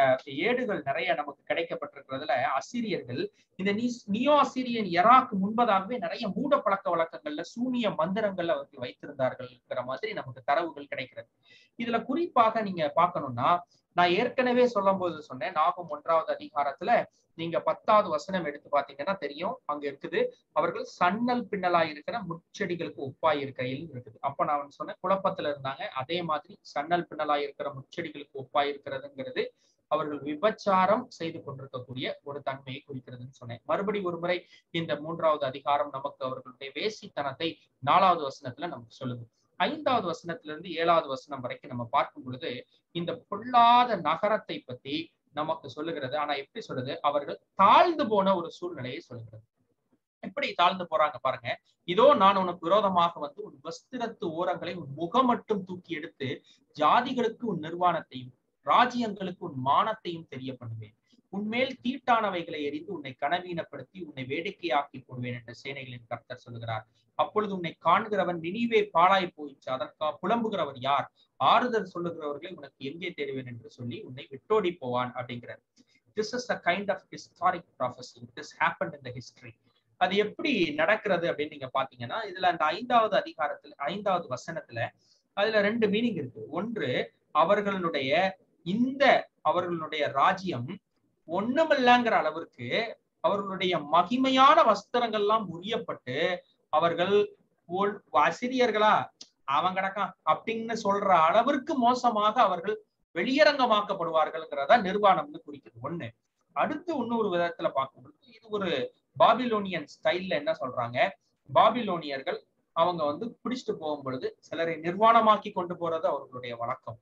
ஏடுகள் நிறைய நமக்கு கிடைக்கப்பட்டிருக்கிறதுல அசிரியர்கள் இந்த நியோ அசிரியன் எராக்கு முன்பதாகவே நிறைய மூட பழக்க வழக்கங்கள்ல சூனிய மந்திரங்கள்ல அவர்கள் வைத்திருந்தார்கள்ங்கிற மாதிரி நமக்கு தரவுகள் கிடைக்கிறது இதுல குறிப்பாக நீங்க பார்க்கணும்னா நான் ஏற்கனவே சொல்லும் போது சொன்னேன் நாகம் ஒன்றாவது அதிகாரத்துல நீங்க பத்தாவது வசனம் எடுத்து பாத்தீங்கன்னா தெரியும் அங்க இருக்குது அவர்கள் சன்னல் பின்னலாய் இருக்கிற முச்செடிகளுக்கு ஒப்பாய் இருக்கையில் இருக்குது அப்ப நான் சொன்னேன் குழப்பத்துல இருந்தாங்க அதே மாதிரி சன்னல் பின்னலாய் இருக்கிற முச்செடிகளுக்கு ஒப்பாய் இருக்கிறதுங்கிறது அவர்கள் விபச்சாரம் செய்து கொண்டிருக்கக்கூடிய ஒரு தன்மையை குறிக்கிறதுன்னு சொன்னேன் மறுபடி ஒரு முறை இந்த மூன்றாவது அதிகாரம் நமக்கு அவர்களுடைய வேசித்தனத்தை நாலாவது வசனத்துல நமக்கு சொல்லுது ஐந்தாவது வசனத்துல இருந்து ஏழாவது வசனம் வரைக்கும் நம்ம பார்க்கும் பொழுது இந்த பொல்லாத நகரத்தை பத்தி நமக்கு சொல்லுகிறது ஆனா எப்படி சொல்லுது அவர்கள் தாழ்ந்து போன ஒரு சூழ்நிலையை சொல்லுகிறது எப்படி தாழ்ந்து போறாங்க பாருங்க இதோ நான் உனக்கு விரோதமாக வந்து உன் வஸ்திரத்து ஓரங்களை உன் முகம் மட்டும் தூக்கி எடுத்து ஜாதிகளுக்கு உன் நிர்வாணத்தையும் ராஜ்யங்களுக்கு உன் மானத்தையும் தெரிய பண்ணுவேன் உன்மேல் தீட்டானவைகளை எரிந்து உன்னை கனவீனப்படுத்தி உன்னை வேடிக்கையாக்கி போடுவேன் என்று சேனைகளின் கர்த்தர் சொல்லுகிறார் அப்பொழுது உன்னை காண்கிறவன் நினைவே பாழாய் போயிற்று அதற்கா புலம்புகிறவர் யார் ஆறுதல் சொல்லுகிறவர்களை உனக்கு எங்கே தேடுவேன் என்று சொல்லி உன்னை விட்டோடி போவான் அப்படிங்கிறார் this is a kind of historic prophecy this happen in the history அது எப்படி நடக்கிறது அப்படின்னு நீங்க பாத்தீங்கன்னா இதுல அந்த ஐந்தாவது அதிகாரத்துல ஐந்தாவது வசனத்துல அதுல ரெண்டு மீனிங் இருக்கு ஒன்று அவர்களுடைய இந்த அவர்களுடைய ராஜ்யம் ஒண்ணுமில்லங்கிற அளவிற்கு அவர்களுடைய மகிமையான வஸ்திரங்கள்லாம் உரியப்பட்டு அவர்கள் அசிரியர்களா அவன் கிடக்கான் அப்படின்னு சொல்ற அளவிற்கு மோசமாக அவர்கள் வெளியரங்கமாக்கப்படுவார்கள்ங்கிறத நிர்வாணம்னு குறிக்குது ஒண்ணு அடுத்து இன்னொரு விதத்துல பார்க்கும்போது இது ஒரு பாபிலோனியன் ஸ்டைல்ல என்ன சொல்றாங்க பாபிலோனியர்கள் அவங்க வந்து பிடிச்சிட்டு போகும் பொழுது சிலரை நிர்வாணமாக்கி கொண்டு போறது அவர்களுடைய வழக்கம்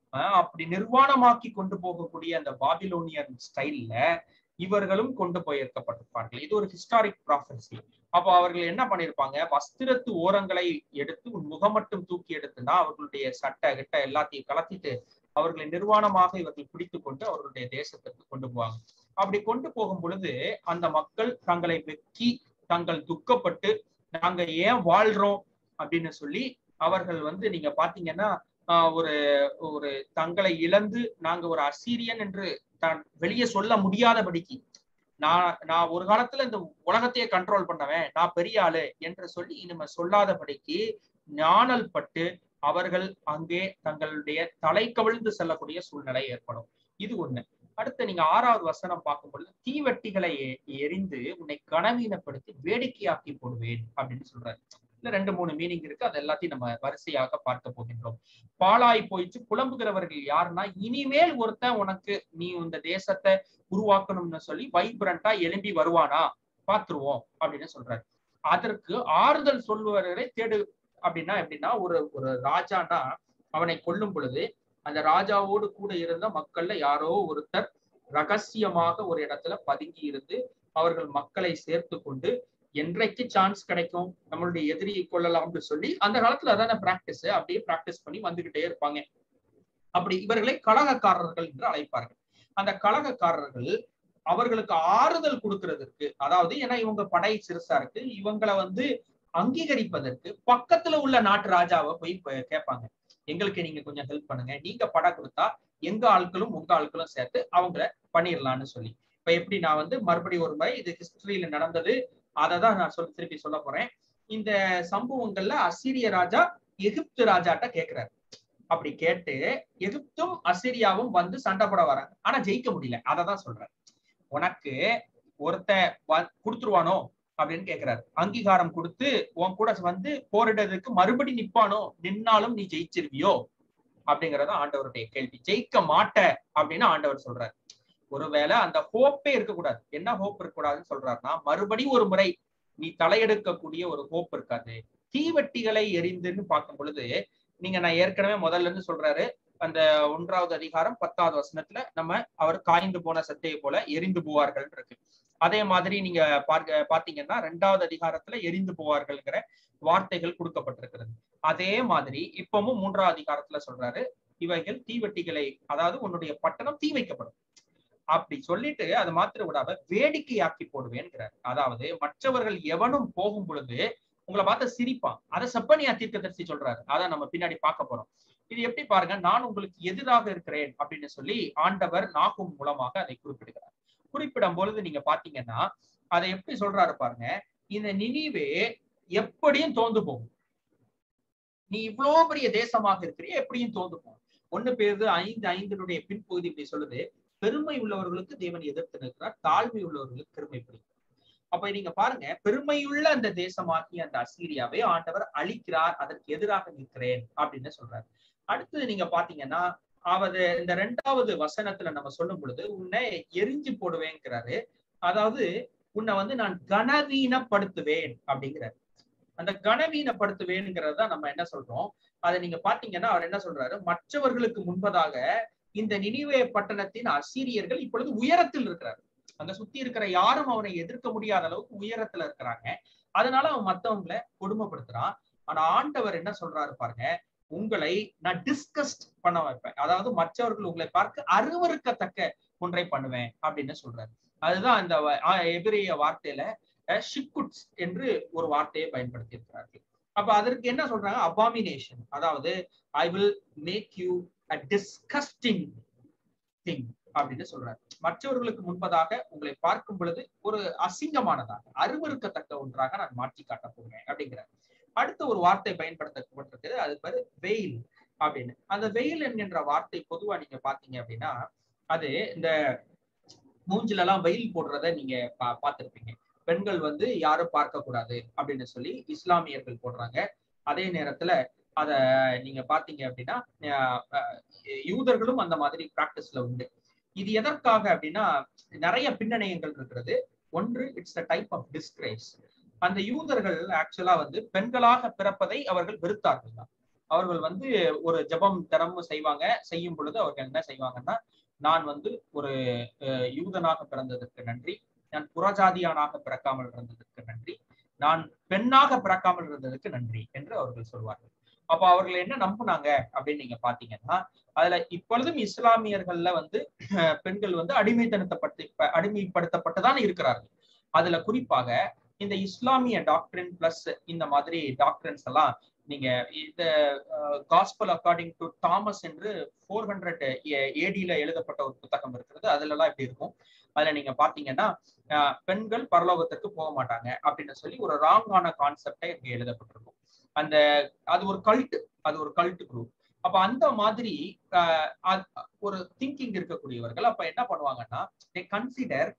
அஹ் அப்படி நிர்வாணமாக்கி கொண்டு போகக்கூடிய அந்த பாபிலோனியன் ஸ்டைல்ல இவர்களும் கொண்டு போயிருக்கப்பட்டிருப்பார்கள் இது ஒரு ஹிஸ்டாரிக் ப்ராஃபஸி அப்போ அவர்கள் என்ன பண்ணிருப்பாங்க வஸ்திரத்து ஓரங்களை எடுத்து உன் முகம் மட்டும் தூக்கி எடுத்துனா அவர்களுடைய சட்டை கிட்ட எல்லாத்தையும் கலத்திட்டு அவர்களை நிர்வாணமாக இவர்கள் பிடித்து கொண்டு அவர்களுடைய தேசத்திற்கு கொண்டு போவாங்க அப்படி கொண்டு போகும் பொழுது அந்த மக்கள் தங்களை வெக்கி தங்கள் துக்கப்பட்டு நாங்க ஏன் வாழ்றோம் அப்படின்னு சொல்லி அவர்கள் வந்து நீங்க பாத்தீங்கன்னா ஆஹ் ஒரு ஒரு தங்களை இழந்து நாங்க ஒரு அசீரியன் என்று தான் வெளியே சொல்ல முடியாதபடிக்கு நான் நான் ஒரு காலத்துல இந்த உலகத்தையே கண்ட்ரோல் பண்ணவேன் நான் பெரிய ஆளு என்று சொல்லி இனிமே சொல்லாதபடிக்கு ஞானல் பட்டு அவர்கள் அங்கே தங்களுடைய தலை கவிழ்ந்து செல்லக்கூடிய சூழ்நிலை ஏற்படும் இது ஒண்ணு அடுத்து நீங்க ஆறாவது வசனம் பார்க்கும்பொழுது தீவெட்டிகளை எரிந்து உன்னை கனவீனப்படுத்தி வேடிக்கையாக்கி போடுவேன் அப்படின்னு சொல்றாரு இல்ல ரெண்டு மூணு மீனிங் இருக்கு அது எல்லாத்தையும் நம்ம வரிசையாக பார்க்க போகின்றோம் பாழாய் போயிட்டு புலம்புகிறவர்கள் யாருன்னா இனிமேல் ஒருத்தன் உனக்கு நீ இந்த தேசத்தை உருவாக்கணும்னு சொல்லி வைப்ரண்டா எழும்பி வருவானா பாத்துருவோம் அப்படின்னு சொல்றாரு அதற்கு ஆறுதல் சொல்லுவவரை தேடு அப்படின்னா எப்படின்னா ஒரு ஒரு ராஜானா அவனை கொல்லும் பொழுது அந்த ராஜாவோடு கூட இருந்த மக்கள்ல யாரோ ஒருத்தர் ரகசியமாக ஒரு இடத்துல பதுங்கி இருந்து அவர்கள் மக்களை சேர்த்து கொண்டு என்றைக்கு சான்ஸ் கிடைக்கும் நம்மளுடைய எதிரியை கொள்ளலாம்னு சொல்லி அந்த காலத்துல அதான பிராக்டிஸ் அப்படியே பிராக்டிஸ் பண்ணி வந்துகிட்டே இருப்பாங்க அப்படி இவர்களை கழகக்காரர்கள் என்று அழைப்பார்கள் அந்த கழகக்காரர்கள் அவர்களுக்கு ஆறுதல் கொடுக்கறதற்கு அதாவது ஏன்னா இவங்க படை சிறுசா இருக்கு இவங்களை வந்து அங்கீகரிப்பதற்கு பக்கத்துல உள்ள நாட்டு ராஜாவை போய் கேட்பாங்க எங்களுக்கு நீங்க கொஞ்சம் ஹெல்ப் பண்ணுங்க நீங்க படம் கொடுத்தா எங்க ஆட்களும் உங்க ஆட்களும் சேர்த்து அவங்கள பண்ணிடலாம்னு சொல்லி இப்ப எப்படி நான் வந்து மறுபடியும் ஒரு முறை இது ஹிஸ்டரியில நடந்தது அதை தான் நான் சொல்லி திருப்பி சொல்ல போறேன் இந்த சம்பவங்கள்ல அசிரிய ராஜா எகிப்து ராஜாட்ட கேட்கிறாரு அப்படி கேட்டு எகிப்தும் அசிரியாவும் வந்து சண்டை போட வராங்க ஆனா ஜெயிக்க முடியல அதை தான் சொல்றாரு உனக்கு ஒருத்த கொடுத்துருவானோ அப்படின்னு கேக்குறாரு அங்கீகாரம் கொடுத்து உன் கூட வந்து போரிடுறதுக்கு மறுபடி நிப்பானோ நின்னாலும் நீ ஜெயிச்சிருவியோ அப்படிங்கறத ஆண்டவருடைய கேள்வி ஜெயிக்க மாட்ட அப்படின்னு ஆண்டவர் சொல்றாரு ஒருவேளை அந்த ஹோப்பே இருக்கக்கூடாது என்ன ஹோப் இருக்கக்கூடாதுன்னு சொல்றாருன்னா மறுபடியும் ஒரு முறை நீ தலையெடுக்கக்கூடிய ஒரு ஹோப் இருக்காது தீவெட்டிகளை எரிந்துன்னு பார்க்கும் பொழுது நீங்க நான் ஏற்கனவே முதல்ல இருந்து சொல்றாரு அந்த ஒன்றாவது அதிகாரம் பத்தாவது வசனத்துல நம்ம அவர் காய்ந்து போன சத்தையை போல எரிந்து போவார்கள் இருக்கு அதே மாதிரி நீங்க பார்க்க பாத்தீங்கன்னா ரெண்டாவது அதிகாரத்துல எரிந்து போவார்கள்ங்கிற வார்த்தைகள் கொடுக்கப்பட்டிருக்கிறது அதே மாதிரி இப்பவும் மூன்றாவது அதிகாரத்துல சொல்றாரு இவைகள் தீவெட்டிகளை அதாவது உன்னுடைய பட்டணம் தீ வைக்கப்படும் அப்படி சொல்லிட்டு அது மாத்திர விடாம வேடிக்கையாக்கி போடுவேன்கிறார் அதாவது மற்றவர்கள் எவனும் போகும் பொழுது உங்களை பார்த்து சிரிப்பான் அதை செப்பனியா தீர்க்கதரிசி சொல்றாரு அதான் நம்ம பின்னாடி பார்க்க போறோம் இது எப்படி பாருங்க நான் உங்களுக்கு எதிராக இருக்கிறேன் அப்படின்னு சொல்லி ஆண்டவர் நாகும் மூலமாக அதை குறிப்பிடுகிறார் குறிப்பிடும் பொழுது நீங்க பாத்தீங்கன்னா அதை எப்படி சொல்றாரு பாருங்க இந்த நினைவே எப்படியும் தோந்து போகும் நீ இவ்வளவு பெரிய தேசமாக இருக்கிறிய எப்படியும் தோந்து போகும் ஒண்ணு பேரு ஐந்து ஐந்தினுடைய பின்பகுதி இப்படி சொல்லுது பெருமை உள்ளவர்களுக்கு தேவன் எதிர்த்து நிற்கிறார் தாழ்மை உள்ளவர்களுக்கு பெருமை பிடிக்கும் அப்ப நீங்க பாருங்க பெருமையுள்ள அந்த தேசமாகிய அந்த அசீரியாவை ஆண்டவர் அழிக்கிறார் அதற்கு எதிராக நிற்கிறேன் அப்படின்னு சொல்றாரு அடுத்தது நீங்க பாத்தீங்கன்னா அவது இந்த ரெண்டாவது வசனத்துல நம்ம சொல்லும் பொழுது உன்னை எரிஞ்சு போடுவேங்கிறாரு அதாவது உன்னை வந்து நான் கனவீனப்படுத்துவேன் அப்படிங்கிறாரு அந்த கனவீனப்படுத்துவேன்ங்கிறத நம்ம என்ன சொல்றோம் அதை நீங்க பாத்தீங்கன்னா அவர் என்ன சொல்றாரு மற்றவர்களுக்கு முன்பதாக இந்த நினைவே பட்டணத்தின் அசீரியர்கள் இப்பொழுது உயரத்தில் இருக்கிறார் அங்க சுத்தி இருக்கிற யாரும் அவனை எதிர்க்க முடியாத அளவுக்கு உயரத்துல இருக்கிறாங்க அதனால அவன் மத்தவங்களை கொடுமைப்படுத்துறான் ஆனா ஆண்டவர் என்ன சொல்றாரு பாருங்க உங்களை நான் டிஸ்கஸ்ட் பண்ண வைப்பேன் அதாவது மற்றவர்கள் உங்களை பார்க்க அருவறுக்கத்தக்க ஒன்றை பண்ணுவேன் அப்படின்னு சொல்றாரு அதுதான் அந்த எபிரிய வார்த்தையில ஷிக்குட்ஸ் என்று ஒரு வார்த்தையை பயன்படுத்தி இருக்கிறார்கள் அப்ப அதற்கு என்ன சொல்றாங்க அபாமினேஷன் அதாவது I will make you a disgusting thing அப்படின்னு சொல்றாரு மற்றவர்களுக்கு முன்பதாக உங்களை பார்க்கும் பொழுது ஒரு அசிங்கமானதாக அருவறுக்கத்தக்க ஒன்றாக நான் மாற்றி காட்ட போகிறேன் அப்படிங்கிறார் அடுத்த ஒரு வார்த்தை பயன்படுத்தப்பட்டிருக்குது அது பேரு வெயில் அப்படின்னு அந்த வெயில் என்கின்ற வார்த்தை பொதுவா நீங்க பாத்தீங்க அப்படின்னா அது இந்த மூஞ்சில எல்லாம் வெயில் போடுறத நீங்க பா பார்த்திருப்பீங்க பெண்கள் வந்து யாரும் பார்க்க கூடாது அப்படின்னு சொல்லி இஸ்லாமியர்கள் போடுறாங்க அதே நேரத்துல அத நீங்க பாத்தீங்க அப்படின்னா யூதர்களும் அந்த மாதிரி பிராக்டிஸ்ல உண்டு இது எதற்காக அப்படின்னா நிறைய பின்னணியங்கள் இருக்கிறது ஒன்று it's a type of disgrace அந்த யூதர்கள் ஆக்சுவலா வந்து பெண்களாக பிறப்பதை அவர்கள் வெறுத்தார்கள் தான் அவர்கள் வந்து ஒரு ஜபம் தினமும் செய்வாங்க செய்யும் பொழுது அவர்கள் என்ன செய்வாங்கன்னா நான் வந்து ஒரு யூதனாக பிறந்ததற்கு நன்றி நான் புறஜாதியானாக பிறக்காமல் இருந்ததற்கு நன்றி நான் பெண்ணாக பிறக்காமல் இருந்ததுக்கு நன்றி என்று அவர்கள் சொல்வார்கள் அப்ப அவர்கள் என்ன நம்புனாங்க அப்படின்னு நீங்க பாத்தீங்கன்னா அதுல இப்பொழுதும் இஸ்லாமியர்கள்ல வந்து பெண்கள் வந்து அடிமைத்தனத்தப்பட்டு அடிமைப்படுத்தப்பட்டுதான் இருக்கிறார்கள் அதுல குறிப்பாக இந்த இஸ்லாமிய டாக்டரின் பிளஸ் இந்த மாதிரி டாக்டரின்ஸ் எல்லாம் நீங்க இந்த காஸ்பல் அக்கார்டிங் டு தாமஸ் என்று ஃபோர் ஹண்ட்ரட் ஏடியில எழுதப்பட்ட ஒரு புத்தகம் இருக்கிறது அதுல எல்லாம் எப்படி இருக்கும் அதுல நீங்க பாத்தீங்கன்னா பெண்கள் பரலோகத்திற்கு போக மாட்டாங்க அப்படின்னு சொல்லி ஒரு ராங்கான கான்செப்டை இங்க எழுதப்பட்டிருக்கும் அந்த அது ஒரு கல்ட் அது ஒரு கல்ட் குரூப் அப்ப அந்த மாதிரி ஒரு திங்கிங் இருக்கக்கூடியவர்கள் அப்ப என்ன பண்ணுவாங்கன்னா தே கன்சிடர்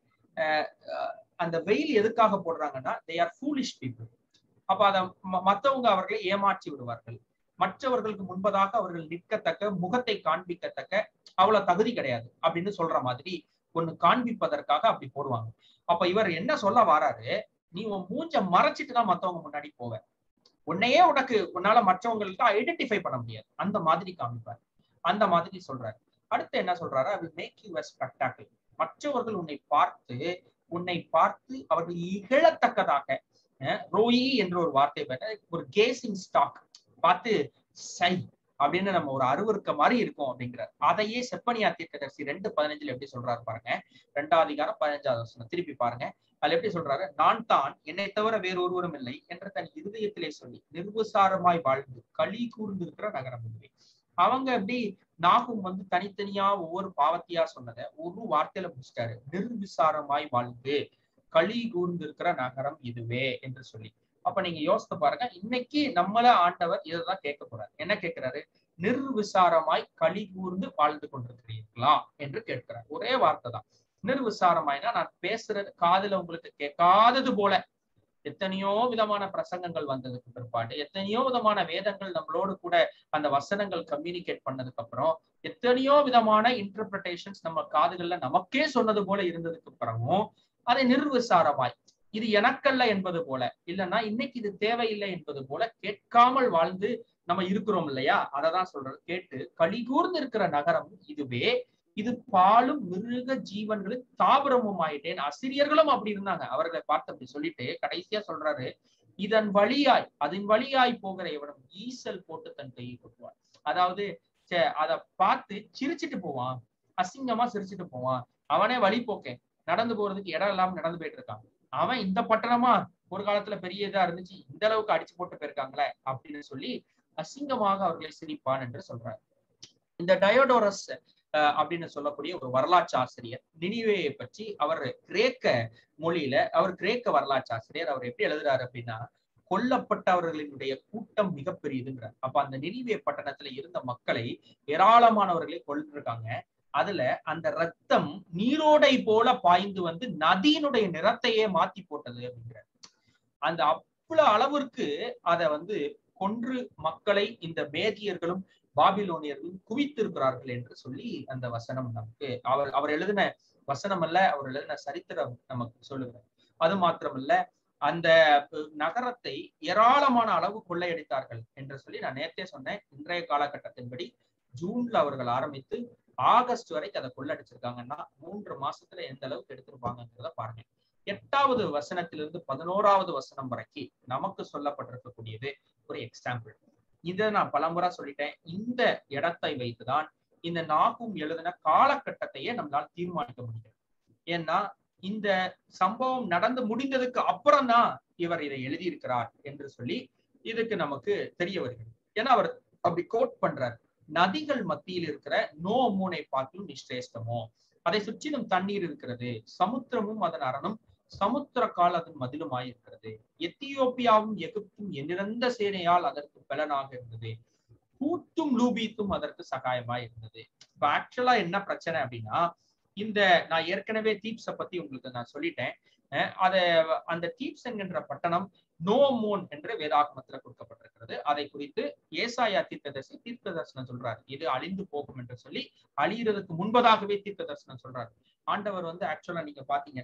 அந்த வெயில் எதுக்காக போடுறாங்கன்னா தே ஆர் ஃபூலிஷ் பீப்புள் அப்ப அதை மற்றவங்க அவர்களை ஏமாற்றி விடுவார்கள் மற்றவர்களுக்கு முன்பதாக அவர்கள் நிற்கத்தக்க முகத்தை காண்பிக்கத்தக்க அவ்வளவு தகுதி கிடையாது அப்படின்னு சொல்ற மாதிரி ஒண்ணு காண்பிப்பதற்காக அப்படி போடுவாங்க அப்ப இவர் என்ன சொல்ல வராரு நீ உன் மூஞ்ச மறைச்சிட்டு தான் மத்தவங்க முன்னாடி போவ உன்னையே உனக்கு உன்னால மற்றவங்களுக்கு ஐடென்டிஃபை பண்ண முடியாது அந்த மாதிரி காமிப்பார் அந்த மாதிரி சொல்றாரு அடுத்து என்ன சொல்றாரு அது மேக் யூ ஸ்பெக்டாக்கிள் மற்றவர்கள் உன்னை பார்த்து உன்னை பார்த்து அவர்கள் இகழத்தக்கதாக ரோயி என்ற ஒரு வார்த்தை பெற்ற ஒரு கேசிங் ஸ்டாக் பார்த்து சை அப்படின்னு நம்ம ஒரு அருவருக்க மாதிரி இருக்கும் அப்படிங்கிறார் அதையே செப்பனியா தீர்க்கதரிசி ரெண்டு பதினஞ்சுல எப்படி சொல்றாரு பாருங்க ரெண்டாவது அதிகாரம் பதினஞ்சாவது வருஷம் திருப்பி பாருங்க அதுல எப்படி சொல்றாரு நான் தான் என்னை தவிர வேறு ஒருவரும் இல்லை என்று தன் இருதயத்திலே சொல்லி நிர்விசாரமாய் வாழ்ந்து களி கூர்ந்து இருக்கிற நகரம் இதுவே அவங்க எப்படி நாகும் வந்து தனித்தனியா ஒவ்வொரு பாவத்தையா சொன்னதை ஒரு வார்த்தையில முடிச்சிட்டாரு நிர்விசாரமாய் வாழ்ந்து களி கூர்ந்து இருக்கிற நகரம் இதுவே என்று சொல்லி அப்ப நீங்க யோசித்து பாருங்க இன்னைக்கு நம்மள ஆண்டவர் இதைதான் கேட்க போறாரு என்ன கேட்கிறாரு நிர்விசாரமாய் களி கூர்ந்து வாழ்ந்து கொண்டிருக்கிறீர்களா என்று கேட்கிறார் ஒரே வார்த்தை தான் நிர்விசாரமாய்னா நான் பேசுறது காதுல உங்களுக்கு கேட்காதது போல எத்தனையோ விதமான பிரசங்கங்கள் வந்ததுக்கு பிற்பாடு எத்தனையோ விதமான வேதங்கள் நம்மளோடு கூட அந்த வசனங்கள் கம்யூனிகேட் பண்ணதுக்கு அப்புறம் எத்தனையோ விதமான இன்டர்பிரேஷன்ஸ் நம்ம காதுகள்ல நமக்கே சொன்னது போல இருந்ததுக்கு அப்புறமும் அதை நிர்விசாரமாய் இது எனக்கல்ல என்பது போல இல்லைன்னா இன்னைக்கு இது தேவையில்லை என்பது போல கேட்காமல் வாழ்ந்து நம்ம இருக்கிறோம் இல்லையா அததான் சொல்றது கேட்டு கலிகூர்ந்து இருக்கிற நகரம் இதுவே இது பாலும் மிருக ஜீவன்களும் தாபரமும் ஆயிட்டேன் அசிரியர்களும் அப்படி இருந்தாங்க அவர்களை பார்த்து அப்படி சொல்லிட்டு கடைசியா சொல்றாரு இதன் வழியாய் அதன் வழியாய் போகிற எவனும் ஈசல் போட்டு தன் கையை கொட்டுவான் அதாவது அத பார்த்து சிரிச்சிட்டு போவான் அசிங்கமா சிரிச்சிட்டு போவான் அவனே வழி போக்கேன் நடந்து போறதுக்கு இடம் இல்லாம நடந்து போயிட்டு இருக்கான் அவன் இந்த பட்டணமா ஒரு காலத்துல பெரிய இதா இருந்துச்சு இந்த அளவுக்கு அடிச்சு போட்டு போயிருக்காங்களே அப்படின்னு சொல்லி அசிங்கமாக அவர்களை சிரிப்பான் என்று சொல்றாரு இந்த டயோடோரஸ் அப்படின்னு சொல்லக்கூடிய ஒரு வரலாற்று ஆசிரியர் நினிவேயை பற்றி அவர் கிரேக்க மொழியில அவர் கிரேக்க வரலாற்று ஆசிரியர் அவர் எப்படி எழுதுறாரு அப்படின்னா கொல்லப்பட்டவர்களினுடைய கூட்டம் மிகப்பெரியதுங்கிறார் அப்ப அந்த நினிவே பட்டணத்துல இருந்த மக்களை ஏராளமானவர்களை கொண்டிருக்காங்க அதுல அந்த ரத்தம் நீரோடை போல பாய்ந்து வந்து நதியினுடைய நிறத்தையே மாத்தி போட்டது அப்படிங்கிறார் அந்த அவ்வளவு அளவிற்கு அத வந்து கொன்று மக்களை இந்த மேதியர்களும் பாபிலோனியர்களும் குவித்திருக்கிறார்கள் என்று சொல்லி அந்த வசனம் நமக்கு அவர் அவர் எழுதின வசனம் அல்ல அவர் எழுதின சரித்திரம் நமக்கு சொல்லுகிறார் அது மாத்திரமல்ல அந்த நகரத்தை ஏராளமான அளவு கொள்ளையடித்தார்கள் என்று சொல்லி நான் நேர்த்தே சொன்னேன் இன்றைய காலகட்டத்தின்படி ஜூன்ல அவர்கள் ஆரம்பித்து ஆகஸ்ட் வரைக்கும் அதை கொள்ளடிச்சிருக்காங்கன்னா மூன்று மாசத்துல எந்த அளவுக்கு எடுத்திருப்பாங்கிறத பாருங்க எட்டாவது வசனத்திலிருந்து பதினோராவது வசனம் வரைக்கும் நமக்கு சொல்லப்பட்டிருக்கக்கூடியது ஒரு எக்ஸாம்பிள் இதை நான் பலமுறை சொல்லிட்டேன் இந்த இடத்தை வைத்துதான் இந்த நாகும் எழுதின காலகட்டத்தையே நம்மளால் தீர்மானிக்க முடியும் ஏன்னா இந்த சம்பவம் நடந்து முடிந்ததுக்கு அப்புறம் தான் இவர் இதை எழுதியிருக்கிறார் என்று சொல்லி இதுக்கு நமக்கு தெரிய வருகிறது ஏன்னா அவர் அப்படி கோட் பண்றார் நதிகள் மத்தியில் இருக்கிற நோ மூனை பார்த்தும் நிஷ்ரேஷ்டமோ அதை சுற்றிலும் தண்ணீர் இருக்கிறது சமுத்திரமும் அதன் அரணும் சமுத்திர கால் அதன் மதிலுமாய் இருக்கிறது எத்தியோப்பியாவும் எகிப்தும் எண்ணிறந்த சேனையால் அதற்கு பலனாக இருந்தது பூத்தும் லூபீத்தும் அதற்கு சகாயமாய் இருந்தது இப்ப ஆக்சுவலா என்ன பிரச்சனை அப்படின்னா இந்த நான் ஏற்கனவே தீப்ஸை பத்தி உங்களுக்கு நான் சொல்லிட்டேன் அத அந்த தீப்ஸ் என்கின்ற பட்டணம் நோமோன் என்று வேதாகமத்துல கொடுக்கப்பட்டிருக்கிறது அதை குறித்து ஏசாயா தீர்க்கதர்சி தீர்க்க தரிசனம் சொல்றாரு இது அழிந்து போகும் என்று சொல்லி அழியறதுக்கு முன்பதாகவே தீர்க்க தரிசனம் சொல்றாரு ஆண்டவர் வந்து ஆக்சுவலா நீங்க பாத்தீங்கன்னா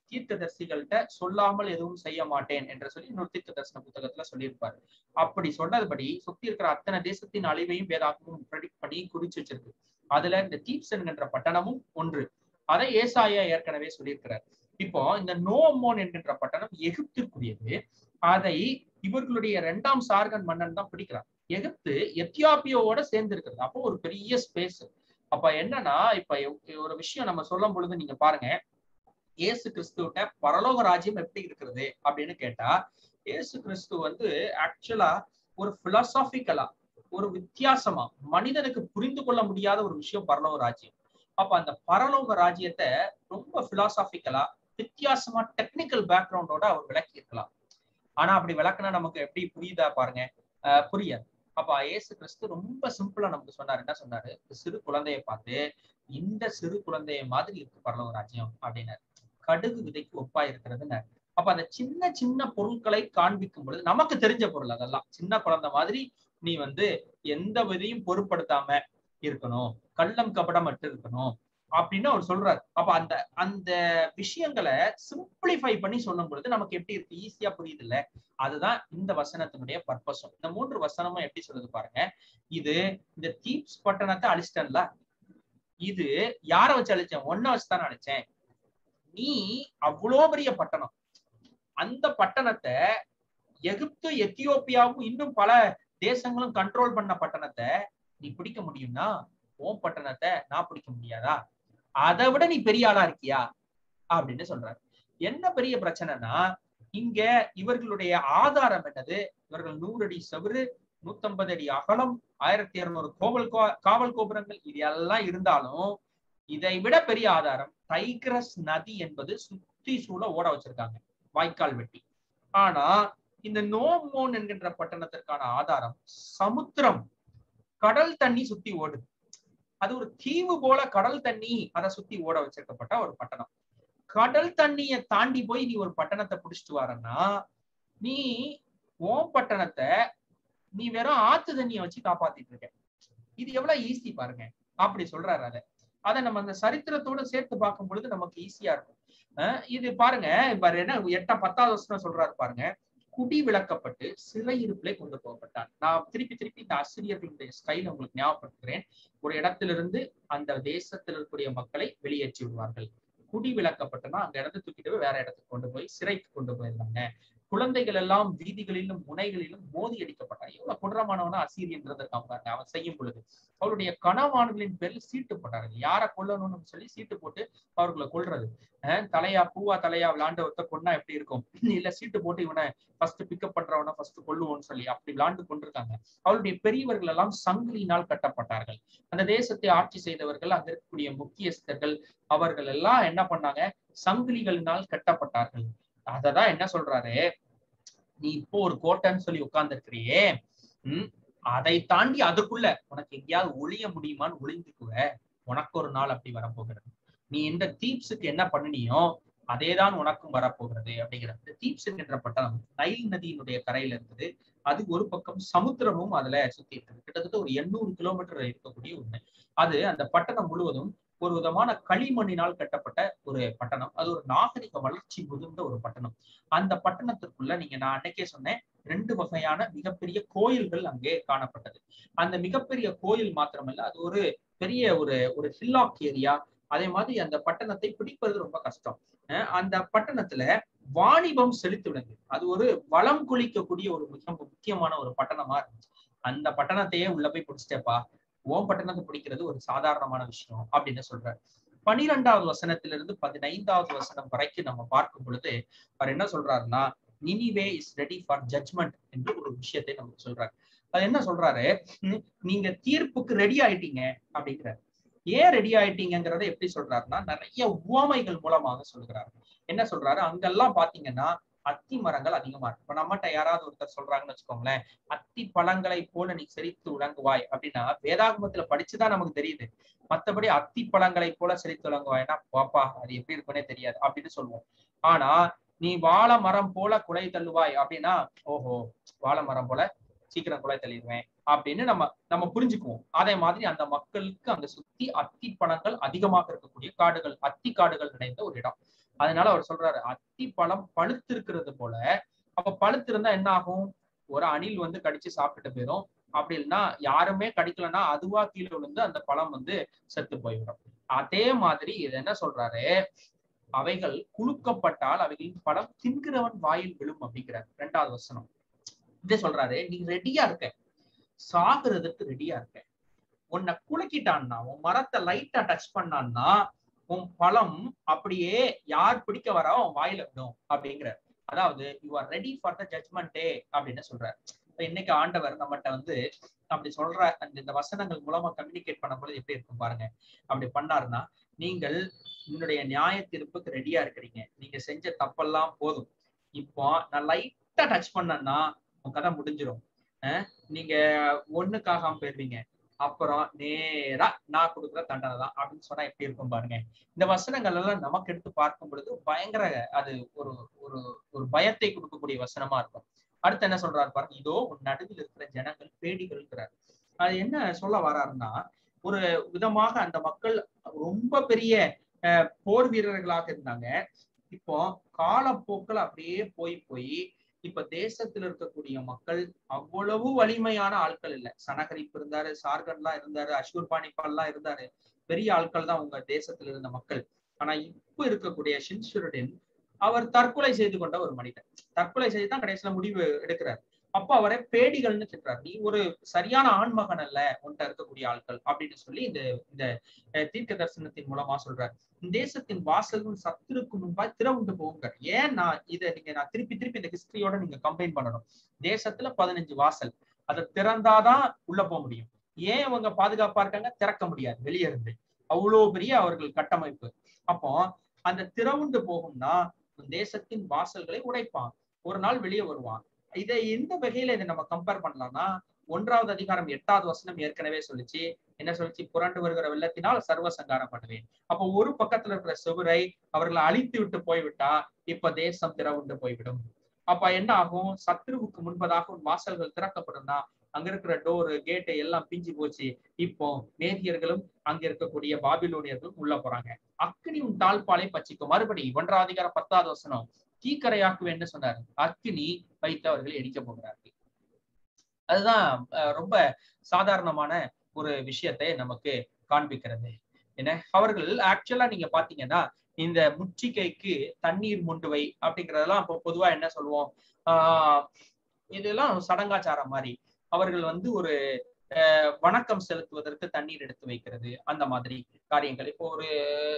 தீர்க்கதரிசிகள்கிட்ட சொல்லாமல் எதுவும் செய்ய மாட்டேன் என்று சொல்லி இன்னொரு தீர்க்க தரிசன புத்தகத்துல சொல்லியிருப்பாரு அப்படி சொன்னதுபடி சுத்தி இருக்கிற அத்தனை தேசத்தின் அழிவையும் வேதாகமும் ப்ரெடிக்ட் பண்ணி குறிச்சு வச்சிருக்கு அதுல இந்த தீப்ஸ் என்கின்ற பட்டணமும் ஒன்று அதை ஏசாயா ஏற்கனவே சொல்லியிருக்கிறார் இப்போ இந்த நோமோன் என்கின்ற பட்டணம் எகிப்திற்குரியது அதை இவர்களுடைய இரண்டாம் சார்கன் மன்னன் தான் பிடிக்கிறான் எகிப்து எத்தியாப்பியோட சேர்ந்து இருக்கிறது அப்போ ஒரு பெரிய ஸ்பேஸ் அப்ப என்னன்னா இப்ப ஒரு விஷயம் நம்ம சொல்லும் பொழுது நீங்க பாருங்க ஏசு கிறிஸ்துவிட்ட பரலோக ராஜ்யம் எப்படி இருக்கிறது அப்படின்னு கேட்டா ஏசு கிறிஸ்து வந்து ஆக்சுவலா ஒரு பிலாசாபிக்கலா ஒரு வித்தியாசமா மனிதனுக்கு புரிந்து கொள்ள முடியாத ஒரு விஷயம் பரலோக ராஜ்யம் அப்ப அந்த பரலோக ராஜ்யத்தை ரொம்ப பிலாசாபிக்கலா வித்தியாசமா டெக்னிக்கல் பேக்ரவுண்டோட அவர் விளக்கி இருக்கலாம் ஆனா அப்படி விளக்குனா நமக்கு எப்படி புரியுதா பாருங்க அஹ் புரியாது அப்ப ஏசு கிறிஸ்து ரொம்ப சிம்பிளா நமக்கு சொன்னாரு என்ன சொன்னாரு சிறு குழந்தைய பார்த்து இந்த சிறு குழந்தைய மாதிரி இருக்கு பரலோக ராஜ்யம் அப்படின்னாரு கடுகு விதைக்கு ஒப்பா இருக்கிறதுன்னு அப்ப அந்த சின்ன சின்ன பொருட்களை காண்பிக்கும் பொழுது நமக்கு தெரிஞ்ச பொருள் அதெல்லாம் சின்ன குழந்தை மாதிரி நீ வந்து எந்த விதையும் பொருட்படுத்தாம இருக்கணும் கள்ளம் கபடம் மட்டும் இருக்கணும் அப்படின்னு அவர் சொல்றாரு அப்ப அந்த அந்த விஷயங்களை சிம்பிளிஃபை பண்ணி சொல்லும் பொழுது நமக்கு எப்படி இருக்கு ஈஸியா புரியுது இல்ல அதுதான் இந்த வசனத்தினுடைய பர்பஸும் இந்த மூன்று வசனமும் எப்படி சொல்லுது பாருங்க இது இந்த தீப்ஸ் பட்டணத்தை அழிச்சிட்டன்ல இது யார வச்சு அழிச்சேன் ஒன்ன வச்சுதான் அழிச்சேன் நீ அவ்வளோ பெரிய பட்டணம் அந்த பட்டணத்தை எகிப்து எத்தியோப்பியாவும் இன்னும் பல தேசங்களும் கண்ட்ரோல் பண்ண பட்டணத்தை நீ பிடிக்க முடியும்னா ஓம் பட்டணத்தை நான் பிடிக்க முடியாதா அதை விட நீ பெரிய ஆளா இருக்கியா அப்படின்னு சொல்றாரு என்ன பெரிய பிரச்சனைனா இங்க இவர்களுடைய ஆதாரம் என்னது இவர்கள் நூறு அடி செவரு நூத்தம்பது அடி அகலம் ஆயிரத்தி இருநூறு கோவல் காவல் கோபுரங்கள் இது எல்லாம் இருந்தாலும் இதை விட பெரிய ஆதாரம் டைக்ரஸ் நதி என்பது சுத்தி சூழ ஓட வச்சிருக்காங்க வாய்க்கால் வெட்டி ஆனா இந்த நோமோன் என்கின்ற பட்டணத்திற்கான ஆதாரம் சமுத்திரம் கடல் தண்ணி சுத்தி ஓடுது அது ஒரு தீவு போல கடல் தண்ணி அதை சுத்தி ஓட வச்சிருக்கப்பட்ட ஒரு பட்டணம் கடல் தண்ணிய தாண்டி போய் நீ ஒரு பட்டணத்தை புடிச்சிட்டு வரன்னா நீ ஓம் பட்டணத்தை நீ வெறும் ஆத்து தண்ணிய வச்சு காப்பாத்திட்டு இருக்க இது எவ்வளவு ஈஸி பாருங்க அப்படி சொல்றாரு அதை அதை நம்ம அந்த சரித்திரத்தோட சேர்த்து பார்க்கும் பொழுது நமக்கு ஈஸியா இருக்கும் இது பாருங்க பாரு என்ன எட்ட பத்தாவது வருஷம் சொல்றாரு பாருங்க குடி விளக்கப்பட்டு சிறையிருப்பிலே கொண்டு போகப்பட்டார் நான் திருப்பி திருப்பி இந்த ஆசிரியர்களுடைய ஸ்டைல் உங்களுக்கு ஞாபகப்படுத்துகிறேன் ஒரு இடத்திலிருந்து அந்த தேசத்தில் இருக்கக்கூடிய மக்களை வெளியேற்றி விடுவார்கள் குடி விளக்கப்பட்டுனா அங்க இடத்து தூக்கிட்டு போய் வேற இடத்துக்கு கொண்டு போய் சிறைக்கு கொண்டு போயிருந்தாங்க குழந்தைகள் எல்லாம் வீதிகளிலும் முனைகளிலும் மோதி அடிக்கப்பட்டார் எவ்வளவு குன்றமானவனா அசீரியன்றது இருக்கான் பாருங்க அவன் செய்யும் பொழுது அவருடைய கனவான்களின் பேரில் சீட்டு போட்டார்கள் யாரை கொல்லணும்னு சொல்லி சீட்டு போட்டு அவர்களை கொல்றது தலையா பூவா தலையா விளாண்டு ஒருத்த கொண்டா எப்படி இருக்கும் இல்ல சீட்டு போட்டு இவனை ஃபர்ஸ்ட் பிக்கப் பண்றவன ஃபர்ஸ்ட் கொல்லுவோம்னு சொல்லி அப்படி விளாண்டு கொண்டிருக்காங்க அவருடைய பெரியவர்கள் எல்லாம் சங்கிலியினால் கட்டப்பட்டார்கள் அந்த தேசத்தை ஆட்சி செய்தவர்கள் அங்க இருக்கக்கூடிய முக்கியஸ்தர்கள் அவர்கள் எல்லாம் என்ன பண்ணாங்க சங்கிலிகளினால் கட்டப்பட்டார்கள் அததான் என்ன சொல்றாரு நீ இப்போ ஒரு கோட்டைன்னு சொல்லி உட்கார்ந்து இருக்கிறியே உம் அதை தாண்டி அதுக்குள்ள உனக்கு எங்கேயாவது ஒளிய முடியுமான்னு ஒளிந்துக்குவ உனக்கு ஒரு நாள் அப்படி வரப்போகிறது நீ இந்த தீப்ஸுக்கு என்ன பண்ணினியோ அதேதான் உனக்கும் வரப்போகிறது அப்படிங்கிறது இந்த தீப்ஸ் என்கின்ற பட்டணம் நைல் நதியினுடைய கரையில இருக்குது அது ஒரு பக்கம் சமுத்திரமும் அதுல சுத்தி இருக்குது கிட்டத்தட்ட ஒரு எண்ணூறு கிலோமீட்டர் இருக்கக்கூடிய ஒண்ணு அது அந்த பட்டணம் முழுவதும் ஒரு விதமான களிமண்ணினால் கட்டப்பட்ட ஒரு பட்டணம் அது ஒரு நாகரிக வளர்ச்சி முதிர்ந்த ஒரு பட்டணம் அந்த பட்டணத்திற்குள்ள நீங்க நான் அன்னைக்கே சொன்னேன் ரெண்டு வகையான மிகப்பெரிய கோயில்கள் அங்கே காணப்பட்டது அந்த மிகப்பெரிய கோயில் மாத்திரமல்ல அது ஒரு பெரிய ஒரு ஒரு ஹில்லாக் ஏரியா அதே மாதிரி அந்த பட்டணத்தை பிடிப்பது ரொம்ப கஷ்டம் அந்த பட்டணத்துல வாணிபம் செலுத்தி விடுங்க அது ஒரு வளம் குளிக்கக்கூடிய ஒரு மிக முக்கியமான ஒரு பட்டணமா இருந்துச்சு அந்த பட்டணத்தையே உள்ள போய் பிடிச்சிட்டேப்பா ஓம் பட்டணத்தை பிடிக்கிறது ஒரு சாதாரணமான விஷயம் அப்படின்னு சொல்றாரு பனிரெண்டாவது வசனத்திலிருந்து பதினைந்தாவது வசனம் வரைக்கும் நம்ம பார்க்கும் பொழுது அவர் என்ன சொல்றாருன்னா Nineveh is ready for judgment என்று ஒரு விஷயத்தை நமக்கு சொல்றாரு அது என்ன சொல்றாரு நீங்க தீர்ப்புக்கு ரெடி ஆயிட்டீங்க அப்படிங்கிறார் ஏன் ரெடி ஆயிட்டீங்கிறத எப்படி சொல்றாருன்னா நிறைய உவமைகள் மூலமாக சொல்கிறாரு என்ன சொல்றாரு அங்கெல்லாம் பாத்தீங்கன்னா அத்தி மரங்கள் அதிகமா இருக்கு இப்ப நம்மகிட்ட யாராவது ஒருத்தர் சொல்றாங்கன்னு வச்சுக்கோங்களேன் அத்தி பழங்களை போல நீ செழித்து விளங்குவாய் அப்படின்னா வேதாகமத்துல படிச்சுதான் நமக்கு தெரியுது மத்தபடி அத்தி பழங்களை போல செழித்து விளங்குவாய்னா பாப்பா அது எப்படி இருக்குன்னே தெரியாது அப்படின்னு சொல்லுவோம் ஆனா நீ வாழை மரம் போல குலை தள்ளுவாய் அப்படின்னா ஓஹோ வாழை மரம் போல சீக்கிரம் குலை தள்ளிடுவேன் அப்படின்னு நம்ம நம்ம புரிஞ்சுக்குவோம் அதே மாதிரி அந்த மக்களுக்கு அங்க சுத்தி அத்தி பழங்கள் அதிகமாக இருக்கக்கூடிய காடுகள் அத்தி காடுகள் நிறைந்த ஒரு இடம் அதனால அவர் சொல்றாரு அத்தி பழம் பழுத்து இருக்கிறது போல அப்ப பழுத்து இருந்தா என்ன ஆகும் ஒரு அணில் வந்து கடிச்சு சாப்பிட்டுட்டு போயிடும் அப்படி இல்லைன்னா யாருமே கடிக்கலன்னா அதுவா கீழே விழுந்து அந்த பழம் வந்து செத்து போய்விடும் அதே மாதிரி இது என்ன சொல்றாரு அவைகள் குலுக்கப்பட்டால் அவைகளின் படம் தின்கிறவன் வாயில் விழும் அப்படிங்கிறார் ரெண்டாவது வசனம் இதே சொல்றாரு நீ ரெடியா இருக்க சாகுறதுக்கு ரெடியா இருக்க உன்னை குலுக்கிட்டான்னா உன் மரத்தை லைட்டா டச் பண்ணான்னா உன் பழம் அப்படியே யார் பிடிக்க வரா உன் வாயில விடும் அப்படிங்கிறார் அதாவது you are ready for the judgment day அப்படின்னு சொல்றாரு இன்னைக்கு ஆண்டவர் நம்மகிட்ட வந்து அப்படி சொல்ற அந்த இந்த வசனங்கள் மூலமா கம்யூனிகேட் பண்ணும்போது எப்படி இருக்கும் பாருங்க அப்படி பண்ணாருன்னா நீங்கள் என்னுடைய நியாய தீர்ப்புக்கு ரெடியா இருக்கிறீங்க நீங்க செஞ்ச தப்பெல்லாம் போதும் இப்போ நான் லைட்டா டச் பண்ணேன்னா உன் கதை முடிஞ்சிடும் நீங்க ஒண்ணுக்காகாம போயிருவீங்க அப்புறம் நேரா நான் கொடுக்குற தண்டனை தான் அப்படின்னு சொன்னா எப்படி இருக்கும் பாருங்க இந்த வசனங்கள் எல்லாம் நமக்கு எடுத்து பார்க்கும் பொழுது பயங்கர அது ஒரு ஒரு ஒரு பயத்தை கொடுக்கக்கூடிய வசனமா இருக்கும் அடுத்து என்ன சொல்றாரு பாருங்க இதோ உன் நடுவில் இருக்கிற ஜனங்கள் பேடிகள்ங்கிறார் அது என்ன சொல்ல வராருன்னா ஒரு விதமாக அந்த மக்கள் ரொம்ப பெரிய போர் வீரர்களாக இருந்தாங்க இப்போ காலப்போக்கில் அப்படியே போய் போய் இப்ப தேசத்துல இருக்கக்கூடிய மக்கள் அவ்வளவு வலிமையான ஆட்கள் இல்ல சனகரிப்பு இருந்தாரு சார்கன்லாம் இருந்தாரு அஷூர்பானிப்பால்லாம் இருந்தாரு பெரிய ஆட்கள் தான் உங்க தேசத்துல இருந்த மக்கள் ஆனா இப்ப இருக்கக்கூடிய ஷின்சுருடின் அவர் தற்கொலை செய்து கொண்ட ஒரு மனிதன் தற்கொலை செய்து தான் கடைசியில முடிவு எடுக்கிறார் அப்ப அவரை பேடிகள்னு திட்டுறாரு நீ ஒரு சரியான ஆண்மகன் அல்ல உன்ட்ட இருக்கக்கூடிய ஆட்கள் அப்படின்னு சொல்லி இந்த இந்த தீர்க்க தரிசனத்தின் மூலமா சொல்றாரு தேசத்தின் வாசல்கள் சத்துருக்கு முன்பாய் திறவுண்டு போங்க ஏன் நான் இதை நீங்க நான் திருப்பி திருப்பி இந்த ஹிஸ்டரியோட நீங்க கம்பைன் பண்ணணும் தேசத்துல பதினஞ்சு வாசல் அதை திறந்தாதான் உள்ள போக முடியும் ஏன் இவங்க பாதுகாப்பா இருக்காங்க திறக்க முடியாது வெளியே இருந்து அவ்வளவு பெரிய அவர்கள் கட்டமைப்பு அப்போ அந்த திறவுண்டு போகும்னா தேசத்தின் வாசல்களை உடைப்பான் ஒரு நாள் வெளியே வருவான் இதை எந்த வகையில இதை நம்ம கம்பேர் பண்ணலாம்னா ஒன்றாவது அதிகாரம் எட்டாவது வசனம் ஏற்கனவே சொல்லிச்சு என்ன சொல்லிச்சு புரண்டு வருகிற வெள்ளத்தினால் சர்வ சங்காரம் பண்ணுவேன் அப்போ ஒரு பக்கத்துல இருக்கிற சுவரை அவர்களை அழித்து விட்டு போய்விட்டா இப்ப தேசம் திறவுண்டு போய்விடும் அப்ப என்ன ஆகும் சத்ருவுக்கு முன்பதாக உன் வாசல்கள் திறக்கப்படும்னா அங்க இருக்கிற டோரு கேட்டு எல்லாம் பிஞ்சு போச்சு இப்போ மேதியர்களும் அங்க இருக்கக்கூடிய பாபிலோனியர்களும் உள்ள போறாங்க அக்கினி உன் தாழ்பாலை பச்சிக்கும் மறுபடி ஒன்றாவது அதிகாரம் பத்தாவது வசனம் தீக்கரையாக்குவேன்னு சொன்னாரு அக்கினி வைத்து அவர்களை எரிக்க போகிறார்கள் அதுதான் ரொம்ப சாதாரணமான ஒரு விஷயத்தை நமக்கு காண்பிக்கிறது என்ன அவர்கள் ஆக்சுவலா நீங்க பாத்தீங்கன்னா இந்த முச்சிக்கைக்கு தண்ணீர் முண்டுவை அப்படிங்கறதெல்லாம் இப்போ பொதுவா என்ன சொல்லுவோம் ஆஹ் இதெல்லாம் சடங்காச்சாரம் மாதிரி அவர்கள் வந்து ஒரு வணக்கம் செலுத்துவதற்கு தண்ணீர் எடுத்து வைக்கிறது அந்த மாதிரி காரியங்கள் இப்போ ஒரு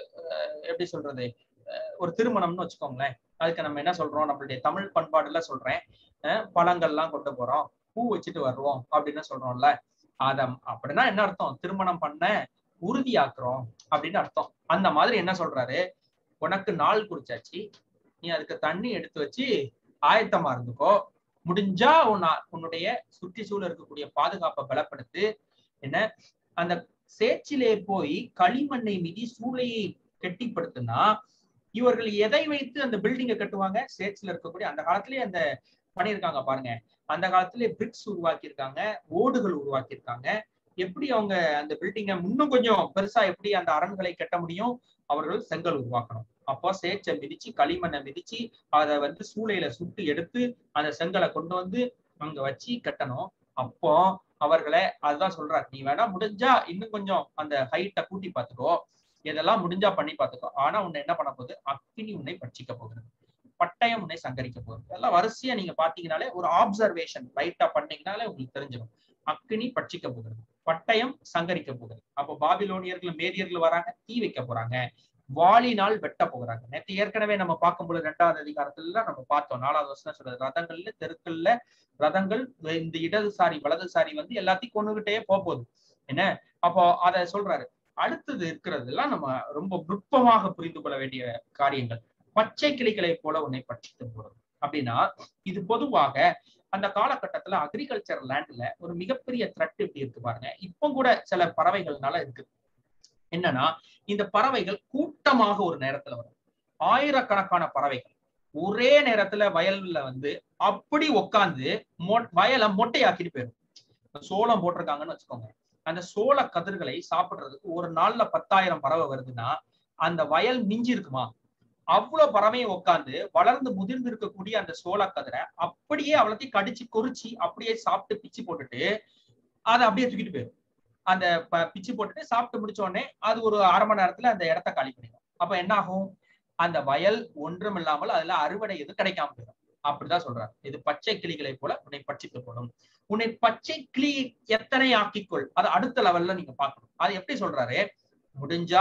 எப்படி சொல்றது ஒரு திருமணம்னு வச்சுக்கோங்களேன் அதுக்கு நம்ம என்ன சொல்றோம் நம்மளுடைய தமிழ் பண்பாடுல சொல்றேன் பழங்கள்லாம் கொண்டு போறோம் பூ வச்சுட்டு வருவோம் அப்படின்னு சொல்றோம்ல அத அப்படின்னா என்ன அர்த்தம் திருமணம் பண்ண உறுதியாக்குறோம் அப்படின்னு அர்த்தம் அந்த மாதிரி என்ன சொல்றாரு உனக்கு நாள் குறிச்சாச்சு நீ அதுக்கு தண்ணி எடுத்து வச்சு ஆயத்தமா இருந்துக்கோ முடிஞ்சா உன் உன்னுடைய சுற்றிச்சூழல் இருக்கக்கூடிய பாதுகாப்பை பலப்படுத்து என்ன அந்த சேச்சிலே போய் களிமண்ணை மீதி சூளையை கெட்டிப்படுத்துனா இவர்கள் எதை வைத்து அந்த பில்டிங்கை கட்டுவாங்க சேச்சில் இருக்கக்கூடிய அந்த காலத்திலேயே அந்த பண்ணியிருக்காங்க பாருங்க அந்த காலத்திலே பிரிக்ஸ் உருவாக்கியிருக்காங்க ஓடுகள் உருவாக்கியிருக்காங்க எப்படி அவங்க அந்த பில்டிங்கை இன்னும் கொஞ்சம் பெருசா எப்படி அந்த அரண்களை கட்ட முடியும் அவர்கள் செங்கல் உருவாக்கணும் அப்போ சேச்சை மிதிச்சு களிமண்ணை மிதிச்சு அதை வந்து சூளையில சுட்டு எடுத்து அந்த செங்கலை கொண்டு வந்து அங்க வச்சு கட்டணும் அப்போ அவர்களை அதுதான் சொல்றாரு நீ வேணா முடிஞ்சா இன்னும் கொஞ்சம் அந்த ஹைட்டை கூட்டி பார்த்துக்கோ இதெல்லாம் முடிஞ்சா பண்ணி பார்த்துக்கோ ஆனா உன்னை என்ன பண்ண போகுது அக்கினி உன்னை பட்சிக்க போகிறது பட்டயம் உன்னை சங்கரிக்க போகுது இதெல்லாம் வரிசையா நீங்க பாத்தீங்கனாலே ஒரு ஆப்சர்வேஷன் ரைட்டா பண்ணீங்கனாலே உங்களுக்கு தெரிஞ்சிடும் அக்கினி பட்சிக்க போகிறது பட்டயம் சங்கரிக்க போகிறது அப்போ பாபிலோனியர்கள் மேதியர்கள் வராங்க தீ வைக்க போறாங்க வாளினால் வெட்ட போகிறாங்க நேற்று ஏற்கனவே நம்ம பார்க்கும்போது ரெண்டாவது அதிகாரத்துல நம்ம பார்த்தோம் நாலாவது வருஷம் சொல்றது ரதங்கள்ல தெருக்கள்ல ரதங்கள் இந்த இடதுசாரி வலதுசாரி வந்து எல்லாத்தையும் கொண்டுகிட்டே போகுது என்ன அப்போ அத சொல்றாரு அடுத்தது இருக்கிறதெல்லாம் நம்ம ரொம்ப நுட்பமாக புரிந்து கொள்ள வேண்டிய காரியங்கள் பச்சை கிளிகளை போல உன்னை பட்சித்து போறது அப்படின்னா இது பொதுவாக அந்த காலகட்டத்துல அக்ரிகல்ச்சர் லேண்ட்ல ஒரு மிகப்பெரிய த்ரெட் இப்படி இருக்கு பாருங்க இப்போ கூட சில பறவைகள்னால இருக்கு என்னன்னா இந்த பறவைகள் கூட்டமாக ஒரு நேரத்துல வரும் ஆயிரக்கணக்கான பறவைகள் ஒரே நேரத்துல வயல்ல வந்து அப்படி உக்காந்து வயலை மொட்டையாக்கிட்டு போயிடும் சோளம் போட்டிருக்காங்கன்னு வச்சுக்கோங்க அந்த சோள கதிர்களை சாப்பிடுறதுக்கு ஒரு நாள்ல பத்தாயிரம் பறவை வருதுன்னா அந்த வயல் மிஞ்சி இருக்குமா அவ்வளவு பறவையும் உட்காந்து வளர்ந்து முதிர்ந்து இருக்கக்கூடிய அந்த சோள கதிரை அப்படியே அவ்வளோத்தையும் கடிச்சு கொறிச்சு அப்படியே சாப்பிட்டு பிச்சு போட்டுட்டு அதை அப்படியே தூக்கிட்டு போயிடும் அந்த பிச்சு போட்டுட்டு சாப்பிட்டு முடிச்ச உடனே அது ஒரு அரை மணி நேரத்துல அந்த இடத்த காலி பண்ணிடும் அப்ப என்ன ஆகும் அந்த வயல் ஒன்றும் இல்லாமல் அதுல அறுவடை எதுவும் கிடைக்காம போயிடும் அப்படிதான் சொல்றாரு இது பச்சை கிளிகளை போல உன்னை பட்சித்து போடும் உன்னை பச்சை கிளி எத்தனை ஆக்கிக்கொள் அது அடுத்த லெவல்ல நீங்க பார்க்கணும் அது எப்படி சொல்றாரு முடிஞ்சா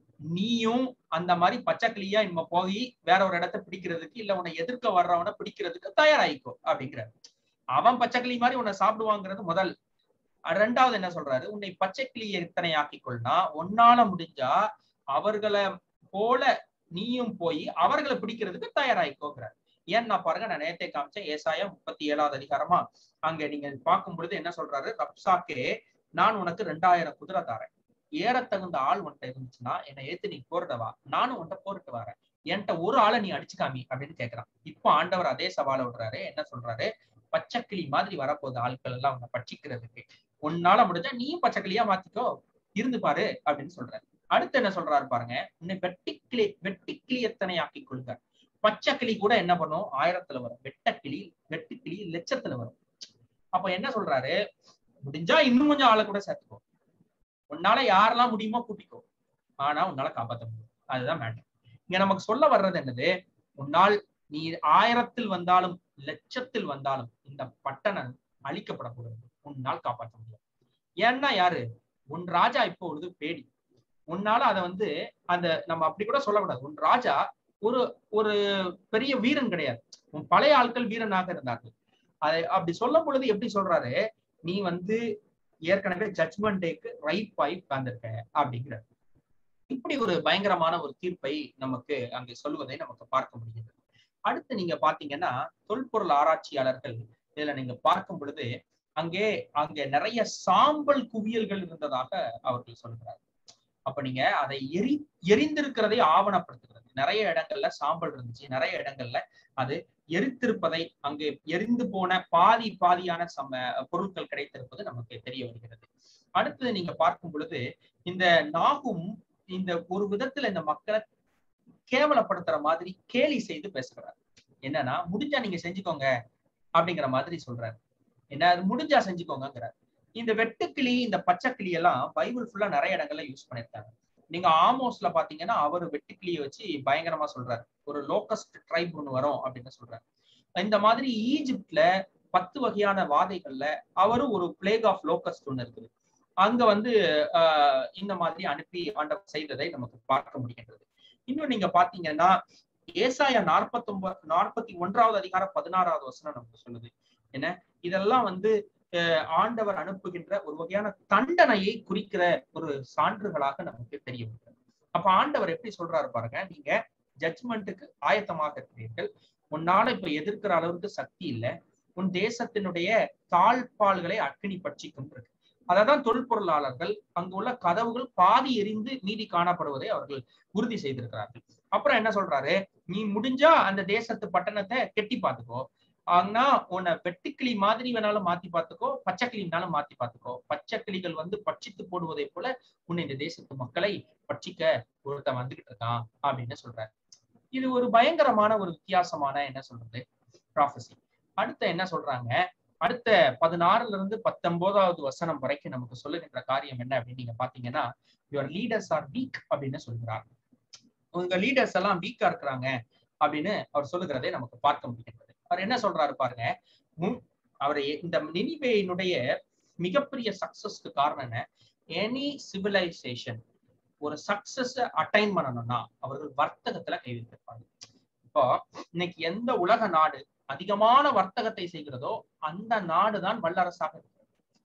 நீயும் அந்த மாதிரி பச்சை கிளியா இனிமே போய் வேற ஒரு இடத்த பிடிக்கிறதுக்கு இல்ல உன்னை எதிர்க்க வர்றவனை பிடிக்கிறதுக்கு தயாராயிக்கோ அப்படிங்கிறாரு அவன் பச்சை கிளி மாதிரி உன்னை சாப்பிடுவாங்கிறது முதல் ரெண்டாவது என்ன சொல்றாரு உன்னை பச்சை கிளியை எத்தனை ஆக்கிக்கொள்னா உன்னால முடிஞ்சா அவர்களை போல நீயும் போய் அவர்களை பிடிக்கிறதுக்கு தயாராயிக்கோங்கிறார் ஏன்னா பாருங்க நான் நேரத்தை காமிச்சேன் ஏசாயம் முப்பத்தி ஏழாவது அதிகாரமா அங்க நீங்க பார்க்கும் பொழுது என்ன சொல்றாரு ரப்சாக்கே நான் உனக்கு ரெண்டாயிரம் குதிரை தாரேன் ஏற தகுந்த ஆள் உன்ட்ட இருந்துச்சுன்னா என்னை ஏத்து நீ போரிடவா நானும் உன்ட்ட போரிட்டு வரேன் என்கிட்ட ஒரு ஆளை நீ அடிச்சுக்காமி அப்படின்னு கேட்கிறான் இப்போ ஆண்டவர் அதே சவாலை விடுறாரு என்ன சொல்றாரு பச்சைக்கிளி மாதிரி வரப்போகுது ஆட்கள் எல்லாம் உன்னை பட்சிக்கிறதுக்கு உன்னால முடிஞ்சா நீயும் பச்சைக்கிளியா மாத்திக்கோ இருந்து பாரு அப்படின்னு சொல்றாரு அடுத்து என்ன சொல்றாரு பாருங்க உன்னை வெட்டிக்கிளி வெட்டிக்கிளி எத்தனை ஆக்கி கொள்க பச்சைக்கிளி கூட என்ன பண்ணும் ஆயிரத்துல வரும் வெட்டக்கிளி வெட்டுக்கிளி லட்சத்துல வரும் அப்ப என்ன சொல்றாரு முடிஞ்சா இன்னும் கொஞ்சம் ஆளை கூட சேர்த்துக்கோ உன்னால யாரெல்லாம் முடியுமோ கூட்டிக்கோ ஆனா உன்னால காப்பாற்ற முடியும் அதுதான் மேட்டர் இங்க நமக்கு சொல்ல வர்றது என்னது உன்னால் நீ ஆயிரத்தில் வந்தாலும் லட்சத்தில் வந்தாலும் இந்த பட்டணம் அழிக்கப்படக்கூடாது உன்னால் காப்பாற்ற முடியும் ஏன்னா யாரு உன் ராஜா இப்போ ஒரு பேடி உன்னால அதை வந்து அந்த நம்ம அப்படி கூட சொல்லக்கூடாது உன் ராஜா ஒரு ஒரு பெரிய வீரன் கிடையாது உன் பழைய ஆட்கள் வீரனாக இருந்தார்கள் அதை அப்படி சொல்லும் பொழுது எப்படி சொல்றாரு நீ வந்து ஏற்கனவே ஜட்மெண்ட் டேக்கு ரைப் ஆகி உட்கார்ந்துருக்க அப்படிங்கிற இப்படி ஒரு பயங்கரமான ஒரு தீர்ப்பை நமக்கு அங்கே சொல்லுவதை நமக்கு பார்க்க முடியுது அடுத்து நீங்க பாத்தீங்கன்னா தொல்பொருள் ஆராய்ச்சியாளர்கள் இதுல நீங்க பார்க்கும் பொழுது அங்கே அங்கே நிறைய சாம்பல் குவியல்கள் இருந்ததாக அவர்கள் சொல்கிறார் அப்ப நீங்க அதை எரி எரிந்திருக்கிறதை ஆவணப்படுத்துகிறது நிறைய இடங்கள்ல சாம்பல் இருந்துச்சு நிறைய இடங்கள்ல அது எரித்திருப்பதை அங்கே எரிந்து போன பாதி பாதியான சம பொருட்கள் கிடைத்திருப்பது நமக்கு தெரிய வருகிறது அடுத்தது நீங்க பார்க்கும் பொழுது இந்த நாகும் இந்த ஒரு விதத்துல இந்த மக்களை கேவலப்படுத்துற மாதிரி கேலி செய்து பேசுகிறார் என்னன்னா முடிஞ்சா நீங்க செஞ்சுக்கோங்க அப்படிங்கிற மாதிரி சொல்றாரு என்ன அது முடிஞ்சா செஞ்சுக்கோங்கிறார் இந்த வெட்டுக்கிளி இந்த பச்சைக்கிளி எல்லாம் பைபிள் ஃபுல்லா நிறைய இடங்கள்ல யூஸ் பண்ணிருக்காங்க நீங்க ஆமோஸ்ல பாத்தீங்கன்னா அவர் வெட்டுக்கிளியை வச்சு பயங்கரமா சொல்றாரு ஒரு லோக்கஸ்ட் ட்ரைப் ஒண்ணு வரும் அப்படின்னு சொல்றாரு இந்த மாதிரி ஈஜிப்ட்ல பத்து வகையான வாதைகள்ல அவரும் ஒரு பிளேக் ஆஃப் லோக்கஸ்ட் ஒண்ணு இருக்குது அங்க வந்து ஆஹ் இந்த மாதிரி அனுப்பி ஆண்டவர் செய்ததை நமக்கு பார்க்க முடிகின்றது இன்னும் நீங்க பாத்தீங்கன்னா ஏசாயா நாற்பத்தி ஒன்பது நாற்பத்தி ஒன்றாவது அதிகாரம் பதினாறாவது வசனம் நமக்கு சொல்லுது என்ன இதெல்லாம் வந்து ஆண்டவர் அனுப்புகின்ற ஒரு வகையான தண்டனையை குறிக்கிற ஒரு சான்றுகளாக நமக்கு தெரிய வருகிறது அப்ப ஆண்டவர் எப்படி சொல்றாரு பாருங்க நீங்க ஜட்ஜ்மெண்ட்டுக்கு ஆயத்தமாக இருக்கிறீர்கள் உன்னால இப்ப எதிர்க்கிற அளவுக்கு சக்தி இல்லை உன் தேசத்தினுடைய தாழ்பால்களை அக்கினி பட்சிக்கும் இருக்கு அததான் தொல்பொருளாளர்கள் அங்கு உள்ள கதவுகள் பாதி எரிந்து மீதி காணப்படுவதை அவர்கள் உறுதி செய்திருக்கிறார்கள் அப்புறம் என்ன சொல்றாரு நீ முடிஞ்சா அந்த தேசத்து பட்டணத்தை கெட்டி பார்த்துக்கோ ஆனா உன்னை வெட்டுக்கிளி மாதிரி வேணாலும் மாத்தி பார்த்துக்கோ பச்சைக்கிளினாலும் மாத்தி பார்த்துக்கோ பச்சைக்கிளிகள் வந்து பட்சித்து போடுவதை போல உன்னை இந்த தேசத்து மக்களை பட்சிக்க ஒருத்தன் வந்துகிட்டு இருக்கான் அப்படின்னு சொல்றாரு இது ஒரு பயங்கரமான ஒரு வித்தியாசமான என்ன சொல்றது ப்ராஃபசி அடுத்த என்ன சொல்றாங்க அடுத்த பதினாறுல இருந்து பத்தொன்பதாவது வசனம் வரைக்கும் நமக்கு சொல்லுகின்ற காரியம் என்ன அப்படின்னு நீங்க பாத்தீங்கன்னா யுவர் லீடர்ஸ் ஆர் வீக் அப்படின்னு சொல்கிறார் உங்க லீடர்ஸ் எல்லாம் வீக்கா இருக்கிறாங்க அப்படின்னு அவர் சொல்லுகிறதை நமக்கு பார்க்க முடிகின்றது அவர் என்ன சொல்றாரு பாருங்க அவர் இந்த நினிவேயினுடைய மிகப்பெரிய சக்சஸ்க்கு காரணம் என்ன எனி சிவிலைசேஷன் ஒரு சக்சஸ் அட்டைன் பண்ணணும்னா அவர்கள் வர்த்தகத்துல கை வைத்திருப்பாங்க இப்போ இன்னைக்கு எந்த உலக நாடு அதிகமான வர்த்தகத்தை செய்கிறதோ அந்த நாடுதான் வல்லரசாக இருக்கிறது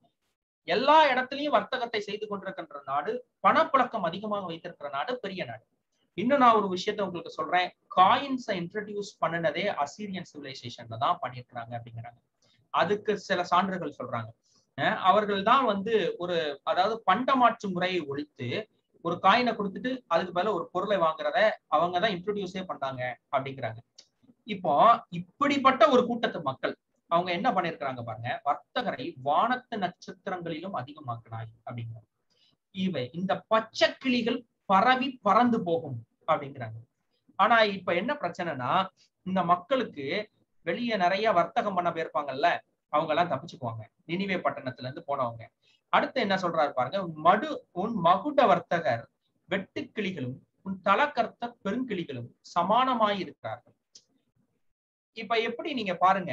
எல்லா இடத்துலயும் வர்த்தகத்தை செய்து கொண்டிருக்கின்ற நாடு பணப்புழக்கம் அதிகமாக வைத்திருக்கிற நாடு பெரிய நாடு இன்னும் நான் ஒரு விஷயத்த உங்களுக்கு சொல்றேன் காயின்ஸை இன்ட்ரடியூஸ் பண்ணினதே அசீரியன் சிவிலைசேஷன்ல தான் பண்ணியிருக்கிறாங்க அப்படிங்கிறாங்க அதுக்கு சில சான்றுகள் சொல்றாங்க அவர்கள் தான் வந்து ஒரு அதாவது பண்டமாற்று முறையை ஒழித்து ஒரு காயினை கொடுத்துட்டு அதுக்கு மேல ஒரு பொருளை வாங்குறத அவங்க தான் இன்ட்ரடியூஸே பண்ணாங்க அப்படிங்கிறாங்க இப்போ இப்படிப்பட்ட ஒரு கூட்டத்து மக்கள் அவங்க என்ன பண்ணிருக்கிறாங்க பாருங்க வர்த்தகரை வானத்து நட்சத்திரங்களிலும் அதிகமாக்கினாய் அப்படிங்கிறாங்க இவை இந்த பச்சை கிளிகள் பரவி பறந்து போகும் அப்படிங்கிறாங்க ஆனா இப்ப என்ன பிரச்சனைனா இந்த மக்களுக்கு வெளியே நிறைய வர்த்தகம் பண்ண போயிருப்பாங்கல்ல அவங்க எல்லாம் தப்பிச்சுக்குவாங்க நினிவே பட்டணத்துல இருந்து போனவங்க அடுத்து என்ன சொல்றாரு பாருங்க உன் மடு உன் மகுட வர்த்தகர் வெட்டுக்கிளிகளும் உன் தலக்கர்த்த பெருங்கிளிகளும் சமானமாய் இருக்கிறார்கள் இப்ப எப்படி நீங்க பாருங்க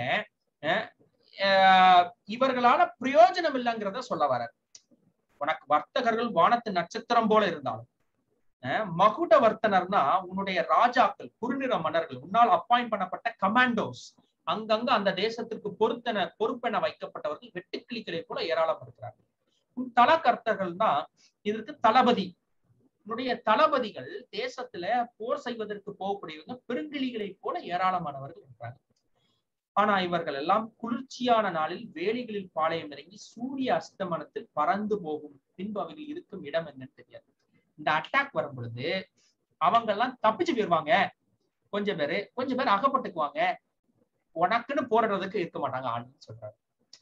இவர்களால பிரயோஜனம் இல்லைங்கிறத சொல்ல வர உனக்கு வர்த்தகர்கள் வானத்து நட்சத்திரம் போல இருந்தாலும் மகுட வர்த்தனர்னா உன்னுடைய ராஜாக்கள் குறுநிற மன்னர்கள் உன்னால் அப்பாயிண்ட் பண்ணப்பட்ட கமாண்டோஸ் அங்கங்க அந்த தேசத்திற்கு பொறுத்தன பொறுப்பென வைக்கப்பட்டவர்கள் வெட்டுக்கிளிகளை போல ஏராளம் இருக்கிறார்கள் உன் தலக்கர்த்தர்கள் தான் இதற்கு தளபதி உன்னுடைய தளபதிகள் தேசத்துல போர் செய்வதற்கு போகக்கூடியவங்க பெருங்கிளிகளை போல ஏராளமானவர்கள் இருக்கிறாங்க ஆனா இவர்கள் எல்லாம் குளிர்ச்சியான நாளில் வேலிகளில் பாளையம் இறங்கி சூரிய அஸ்தமனத்தில் பறந்து போகும் பின்பு அவைகள் இருக்கும் இடம் என்னன்னு தெரியாது இந்த அட்டாக் வரும் பொழுது அவங்க எல்லாம் தப்பிச்சு போயிருவாங்க கொஞ்சம் பேரு கொஞ்சம் பேர் அகப்பட்டுக்குவாங்க உனக்குன்னு போடுறதுக்கு இருக்க மாட்டாங்க ஆளுன்னு சொல்றாரு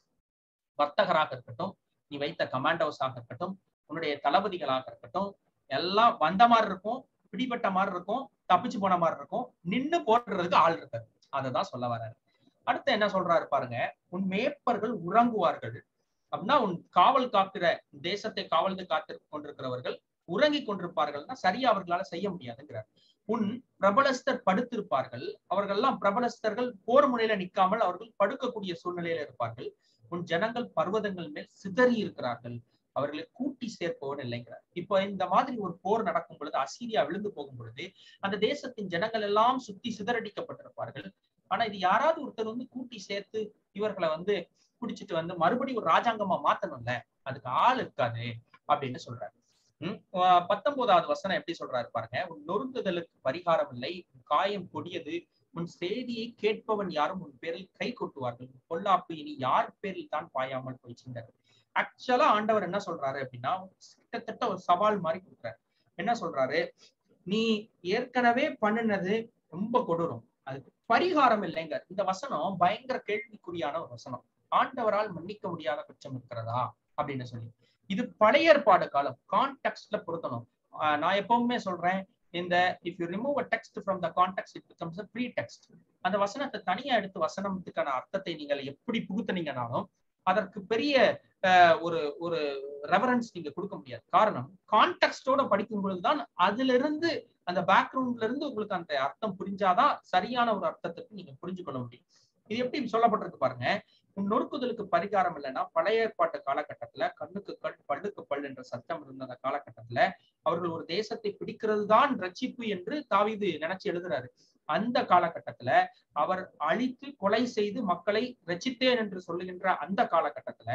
வர்த்தகராக இருக்கட்டும் நீ வைத்த கமாண்டோஸாக இருக்கட்டும் உன்னுடைய தளபதிகளாக இருக்கட்டும் எல்லாம் வந்த மாதிரி இருக்கும் பிடிபட்ட மாதிரி இருக்கும் தப்பிச்சு போன மாதிரி இருக்கும் நின்னு போடுறதுக்கு ஆள் இருக்காரு அததான் சொல்ல வர்றாரு அடுத்து என்ன சொல்றாரு பாருங்க உன் மேப்பர்கள் உறங்குவார்கள் அப்படின்னா உன் காவல் காக்கிற தேசத்தை காவல் காத்து கொண்டிருக்கிறவர்கள் உறங்கி கொண்டிருப்பார்கள்னா சரியா அவர்களால செய்ய முடியாதுங்கிறார் உன் பிரபலஸ்தர் படுத்திருப்பார்கள் அவர்கள் எல்லாம் பிரபலஸ்தர்கள் போர் முனையில நிற்காமல் அவர்கள் படுக்கக்கூடிய சூழ்நிலையில இருப்பார்கள் உன் ஜனங்கள் பர்வதங்கள் மேல் சிதறி இருக்கிறார்கள் அவர்களை கூட்டி சேர்ப்பவன் இல்லைங்கிறார் இப்ப இந்த மாதிரி ஒரு போர் நடக்கும் பொழுது அசீரியா விழுந்து போகும் பொழுது அந்த தேசத்தின் ஜனங்கள் எல்லாம் சுத்தி சிதறடிக்கப்பட்டிருப்பார்கள் ஆனா இது யாராவது ஒருத்தர் வந்து கூட்டி சேர்த்து இவர்களை வந்து குடிச்சிட்டு வந்து மறுபடியும் ஒரு ராஜாங்கமா மாத்தணும்ல அதுக்கு ஆள் இருக்காது அப்படின்னு சொல்றாரு உம் பத்தொன்பதாவது வசனம் எப்படி சொல்றாரு பாருங்க உன் நொறுங்குதலுக்கு பரிகாரம் இல்லை காயம் கொடியது உன் செய்தியை கேட்பவன் யாரும் உன் பேரில் கை கொட்டுவார்கள் பொல்லாப்பு இனி யார் பேரில் தான் பாயாமல் போயிச்சுங்கிறார் ஆக்சுவலா ஆண்டவர் என்ன சொல்றாரு அப்படின்னா கிட்டத்தட்ட ஒரு சவால் மாதிரி கொடுக்குறாரு என்ன சொல்றாரு நீ ஏற்கனவே பண்ணினது ரொம்ப கொடூரம் அதுக்கு பரிகாரம் இல்லைங்க இந்த வசனம் பயங்கர கேள்விக்குறியான ஒரு வசனம் ஆண்டவரால் மன்னிக்க முடியாத குற்றம் இருக்கிறதா அப்படின்னு சொல்லி இது பழைய ஏற்பாடு காலம் கான்டெக்ட்ல பொருத்தணும் நான் எப்பவுமே சொல்றேன் இந்த if you remove a text from the context it becomes a pretext அந்த வசனத்தை தனியா எடுத்து வசனத்துக்கான அர்த்தத்தை நீங்கள் எப்படி புகுத்துனீங்கனாலும் அதற்கு பெரிய ஒரு ஒரு ரெஃபரன்ஸ் நீங்க கொடுக்க முடியாது காரணம் கான்டெக்டோட படிக்கும் பொழுதுதான் அதுல இருந்து அந்த பேக்ரவுண்ட்ல இருந்து உங்களுக்கு அந்த அர்த்தம் புரிஞ்சாதான் சரியான ஒரு அர்த்தத்துக்கு நீங்க புரிஞ்சு கொள்ள முடியும் இது எப்படி சொல்லப்பட்டிருக்கு பாருங்க உன் நொறுக்குதலுக்கு பரிகாரம் இல்லைன்னா பழைய ஏற்பாட்டு காலகட்டத்துல கண்ணுக்கு கண் பல்லுக்கு பல் என்ற சத்தம் இருந்த அந்த காலகட்டத்துல அவர்கள் ஒரு தேசத்தை பிடிக்கிறது தான் ரட்சிப்பு என்று தாவிது நினைச்சு எழுதுறாரு அந்த காலகட்டத்துல அவர் அழித்து கொலை செய்து மக்களை ரச்சித்தேன் என்று சொல்லுகின்ற அந்த காலகட்டத்துல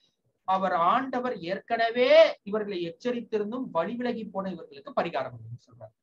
அவர் ஆண்டவர் ஏற்கனவே இவர்களை எச்சரித்திருந்தும் வழி விலகி போன இவர்களுக்கு பரிகாரம் சொல்றார்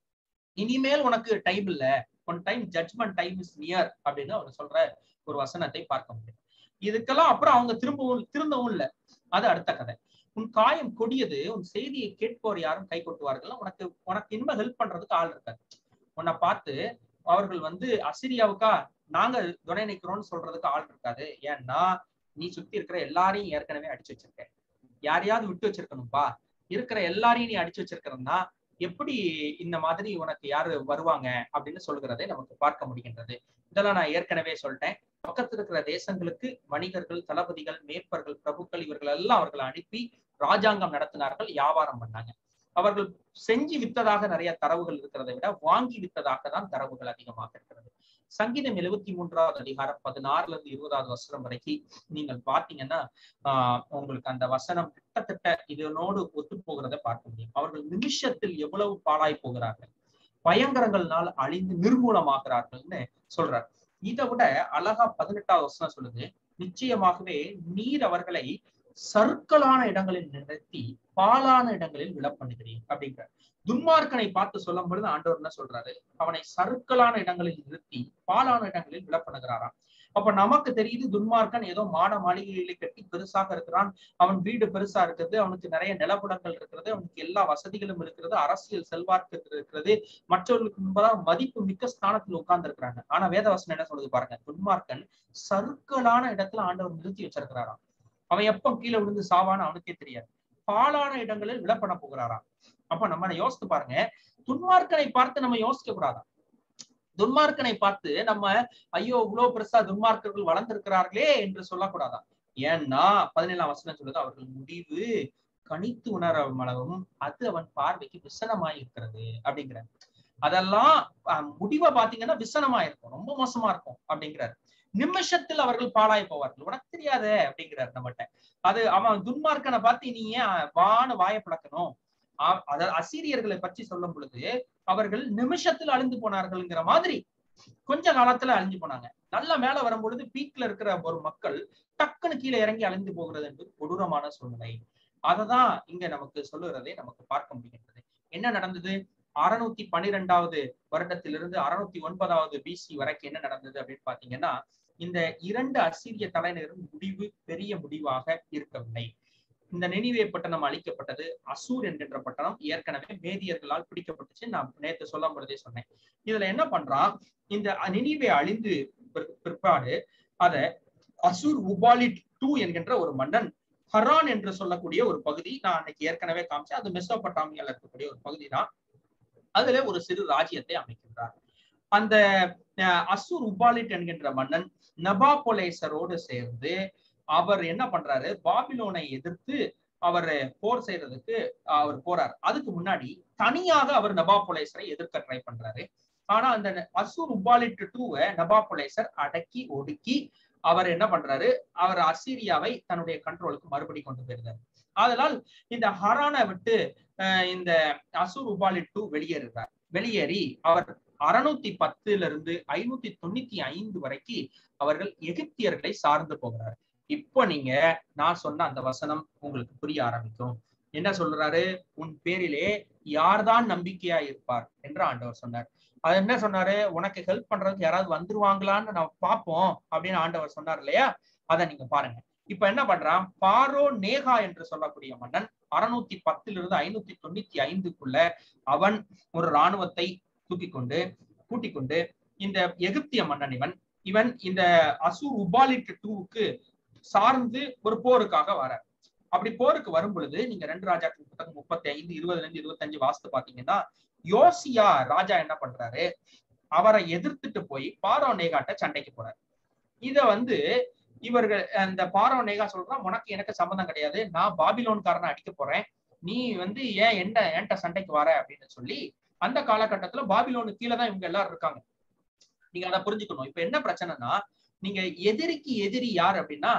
இனிமேல் உனக்கு டைம் இல்ல one time judgment time is near அப்படின்னு அவர் சொல்ற ஒரு வசனத்தை பார்க்க முடியும் இதுக்கெல்லாம் அப்புறம் அவங்க திரும்பவும் திருந்தவும் இல்லை அது அடுத்த கதை உன் காயம் கொடியது உன் செய்தியை கேட்போர் யாரும் கை கொட்டுவார்கள் உனக்கு உனக்கு இனிமே ஹெல்ப் பண்றதுக்கு ஆள் இருக்காது உன்னை பார்த்து அவர்கள் வந்து அசிரியாவுக்கா நாங்க துணை நிற்கிறோம்னு சொல்றதுக்கு ஆள் இருக்காது ஏன்னா நீ சுத்தி இருக்கிற எல்லாரையும் ஏற்கனவே அடிச்சு வச்சிருக்க யாரையாவது விட்டு வச்சிருக்கணும்பா இருக்கிற எல்லாரையும் நீ அடிச்சு வச்சிருக்கிறன்னா எப்படி இந்த மாதிரி உனக்கு யாரு வருவாங்க அப்படின்னு சொல்கிறதை நமக்கு பார்க்க முடிகின்றது இதெல்லாம் நான் ஏற்கனவே சொல்லிட்டேன் பக்கத்தில் இருக்கிற தேசங்களுக்கு வணிகர்கள் தளபதிகள் மேற்பர்கள் பிரபுக்கள் இவர்கள் எல்லாம் அவர்களை அனுப்பி ராஜாங்கம் நடத்தினார்கள் வியாபாரம் பண்ணாங்க அவர்கள் செஞ்சு வித்ததாக நிறைய தரவுகள் இருக்கிறதை விட வாங்கி வித்ததாக தான் தரவுகள் அதிகமாக இருக்கிறது சங்கீதம் எழுபத்தி மூன்றாவது அதிகாரம் பதினாறுல இருந்து இருபதாவது வசனம் வரைக்கும் நீங்கள் பார்த்தீங்கன்னா ஆஹ் உங்களுக்கு அந்த வசனம் கிட்டத்தட்ட இதனோடு ஒத்து போகிறத பார்க்க முடியும் அவர்கள் நிமிஷத்தில் எவ்வளவு பாழாய் போகிறார்கள் பயங்கரங்கள்னால் அழிந்து நிர்மூலமாகிறார்கள்னு சொல்றார் இதை விட அழகா பதினெட்டாவது வசனம் சொல்லுது நிச்சயமாகவே நீர் அவர்களை சர்க்கலான இடங்களில் நிறுத்தி பாலான இடங்களில் விழ பண்ணுகிறேன் அப்படிங்கிற துன்மார்க்கனை பார்த்து சொல்லும் பொழுது ஆண்டவர் என்ன சொல்றாரு அவனை சர்க்கலான இடங்களில் நிறுத்தி பாலான இடங்களில் விழ பண்ணுகிறாராம் அப்ப நமக்கு தெரியுது துன்மார்க்கன் ஏதோ மாட மாளிகைகளை கட்டி பெருசாக இருக்கிறான் அவன் வீடு பெருசா இருக்குது அவனுக்கு நிறைய நிலப்புலங்கள் இருக்கிறது அவனுக்கு எல்லா வசதிகளும் இருக்கிறது அரசியல் செல்வாக்கு இருக்கிறது மற்றவர்களுக்கு முன்பதாக மதிப்பு மிக்க ஸ்தானத்தில் உட்கார்ந்து இருக்கிறாங்க ஆனா வேதவசனம் என்ன சொல்லுது பாருங்க துன்மார்க்கன் சர்க்கலான இடத்துல ஆண்டவர் நிறுத்தி வச்சிருக்கிறாராம் அவன் எப்ப கீழே விழுந்து சாவான்னு அவனுக்கே தெரியாது பாலான இடங்களில் விழ பண்ண போகிறாராம் அப்ப நம்ம யோசித்து பாருங்க துன்மார்க்கனை பார்த்து நம்ம யோசிக்க கூடாதான் துன்மார்க்கனை பார்த்து நம்ம ஐயோ இவ்வளவு பெருசா துன்மார்க்கர்கள் வளர்ந்திருக்கிறார்களே என்று சொல்லக்கூடாதா ஏன்னா பதினேழாம் வசனம் சொல்லுது அவர்கள் முடிவு கணித்து உணரும் அளவும் அது அவன் பார்வைக்கு விசனமாய் இருக்கிறது அப்படிங்கிறார் அதெல்லாம் முடிவை பாத்தீங்கன்னா விசனமா இருக்கும் ரொம்ப மோசமா இருக்கும் அப்படிங்கிறார் நிமிஷத்தில் அவர்கள் பாழாய் போவார்கள் உனக்கு தெரியாத அப்படிங்கிறார் நம்மகிட்ட அது அவன் துன்மார்க்கனை பார்த்து நீ ஏன் வான வாய பழக்கணும் அதாவது அசீரியர்களை பற்றி சொல்லும் பொழுது அவர்கள் நிமிஷத்தில் அழிந்து போனார்கள்ங்கிற மாதிரி கொஞ்ச காலத்துல அழிஞ்சு போனாங்க நல்ல மேல வரும்பொழுது பீக்ல இருக்கிற ஒரு மக்கள் டக்குன்னு கீழே இறங்கி அழிந்து போகிறது என்பது கொடூரமான சூழ்நிலை அததான் இங்க நமக்கு சொல்லுகிறதை நமக்கு பார்க்க முடிகின்றது என்ன நடந்தது அறுநூத்தி பன்னிரெண்டாவது வருடத்திலிருந்து அறுநூத்தி ஒன்பதாவது பிசி வரைக்கும் என்ன நடந்தது அப்படின்னு பாத்தீங்கன்னா இந்த இரண்டு அசிரிய தலைநகரின் முடிவு பெரிய முடிவாக இருக்கவில்லை இந்த நினைவே பட்டணம் அழிக்கப்பட்டது அசூர் என்கின்ற பட்டணம் ஏற்கனவே மேதியர்களால் பிடிக்கப்பட்டுச்சு நான் நேற்று சொல்லும் பொழுதே சொன்னேன் இதுல என்ன பண்றான் இந்த நினைவே அழிந்து பிற்பாடு அத அசூர் உபாலிட் டூ என்கின்ற ஒரு மன்னன் ஹரான் என்று சொல்லக்கூடிய ஒரு பகுதி நான் அன்னைக்கு ஏற்கனவே காமிச்சேன் அது மெசோபட்டாமியால இருக்கக்கூடிய ஒரு பகுதி தான் அதுல ஒரு சிறு ராஜ்யத்தை அமைக்கின்றார் அந்த அசூர் உபாலிட் என்கின்ற மன்னன் நபாபொலேசரோடு சேர்ந்து அவர் என்ன பண்றாரு பாபிலோனை எதிர்த்து அவர் போர் செய்யறதுக்கு அவர் போறார் அதுக்கு முன்னாடி தனியாக அவர் நபாபொலேசரை எதிர்க்க ட்ரை பண்றாரு ஆனா அந்த அசூர் உபாலிட் டூவை நபாபொலேசர் அடக்கி ஒடுக்கி அவர் என்ன பண்றாரு அவர் அசீரியாவை தன்னுடைய கண்ட்ரோலுக்கு மறுபடி கொண்டு போயிருந்தார் அதனால் இந்த ஹரானை விட்டு இந்த அசூர் உபாலிட் டூ வெளியேறுகிறார் வெளியேறி அவர் அறுநூத்தி பத்துல இருந்து ஐநூத்தி தொண்ணூத்தி ஐந்து வரைக்கும் அவர்கள் எகிப்தியர்களை சார்ந்து போகிறார் இப்போ நீங்க நான் சொன்ன அந்த வசனம் உங்களுக்கு புரிய ஆரம்பிக்கும் என்ன சொல்றாரு உன் பேரிலே யார்தான் நம்பிக்கையா இருப்பார் என்று ஆண்டவர் சொன்னார் அது என்ன சொன்னாரு உனக்கு ஹெல்ப் பண்றதுக்கு யாராவது வந்துருவாங்களான்னு நான் பார்ப்போம் அப்படின்னு ஆண்டவர் சொன்னார் இல்லையா அதை நீங்க பாருங்க இப்ப என்ன பண்றான் பாரோ நேகா என்று சொல்லக்கூடிய மன்னன் அறுநூத்தி பத்துல இருந்து ஐநூத்தி தொண்ணூத்தி ஐந்துக்குள்ள அவன் ஒரு இராணுவத்தை தூக்கி கொண்டு கூட்டிக் கொண்டு இந்த எகிப்திய மன்னன் இவன் இவன் இந்த அசூர் உபாலிட் டூவுக்கு சார்ந்து ஒரு போருக்காக வர அப்படி போருக்கு வரும் பொழுது நீங்க ரெண்டு ராஜாக்கள் புத்தகம் முப்பத்தி ஐந்து இருபதுல இருந்து இருபத்தஞ்சு வாஸ்து பாத்தீங்கன்னா யோசியா ராஜா என்ன பண்றாரு அவரை எதிர்த்துட்டு போய் பாரோ நேகாட்ட சண்டைக்கு போறாரு இத வந்து இவர்கள் அந்த பாரோ நேகா சொல்றான் உனக்கு எனக்கு சம்மந்தம் கிடையாது நான் பாபிலோன்காரனை அடிக்க போறேன் நீ வந்து ஏன் என்ன என்கிட்ட சண்டைக்கு வர அப்படின்னு சொல்லி அந்த காலகட்டத்துல பாபிலோனு கீழே தான் இவங்க எல்லாரும் இருக்காங்க நீங்க அதை புரிஞ்சுக்கணும் இப்ப என்ன பிரச்சனைனா நீங்க எதிரிக்கு எதிரி யார் அப்படின்னா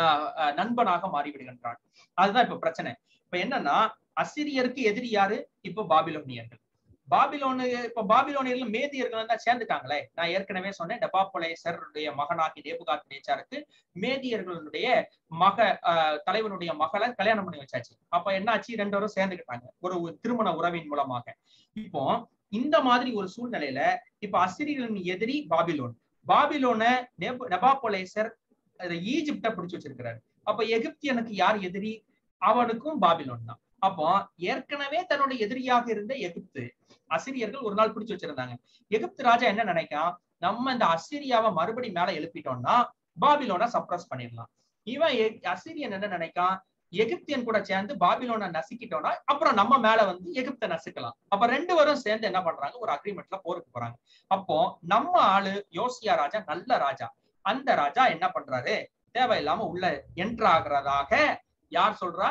நண்பனாக மாறிவிடுகின்றான் அதுதான் இப்ப பிரச்சனை இப்ப என்னன்னா அசிரியருக்கு எதிரி யாரு இப்ப பாபிலோனியர்கள் பாபிலோனு இப்ப பாபிலோனியர்கள் மேதியர்கள் தான் சேர்ந்துட்டாங்களே நான் ஏற்கனவே சொன்னேன் டெபாபொலேசருடைய மகனாகி நேபுகாத் நேச்சாருக்கு மேதியர்களுடைய மக தலைவனுடைய மகளை கல்யாணம் பண்ணி வச்சாச்சு அப்ப என்னாச்சு ரெண்டு பேரும் சேர்ந்துக்கிட்டாங்க ஒரு திருமண உறவின் மூலமாக இப்போ இந்த மாதிரி ஒரு சூழ்நிலையில இப்ப அசிரியர்களின் எதிரி பாபிலோன் பாபிலோன நெபாபொலேசர் ஈஜிப்ட பிடிச்சு வச்சிருக்கிறாரு அப்ப எகிப்தியனுக்கு யார் எதிரி அவனுக்கும் பாபிலோன் தான் அப்போ ஏற்கனவே தன்னுடைய எதிரியாக இருந்த எகிப்து அசிரியர்கள் ஒரு நாள் பிடிச்சு வச்சிருந்தாங்க எகிப்து ராஜா என்ன நினைக்கான் நம்ம இந்த அசிரியாவை மறுபடி மேல எழுப்பிட்டோம்னா பாபிலோனை சப்ரஸ் பண்ணிடலாம் இவன் அசிரியன் என்ன நினைக்கான் எகிப்தியன் கூட சேர்ந்து பாபிலோனை நசுக்கிட்டோம்னா அப்புறம் நம்ம மேல வந்து எகிப்தை நசுக்கலாம் அப்ப ரெண்டு பேரும் சேர்ந்து என்ன பண்றாங்க ஒரு அக்ரிமெண்ட்ல போருக்கு போறாங்க அப்போ நம்ம ஆளு யோசியா ராஜா நல்ல ராஜா அந்த ராஜா என்ன பண்றாரு தேவையில்லாம உள்ள என்ட்ரு ஆகுறதாக யார் சொல்றா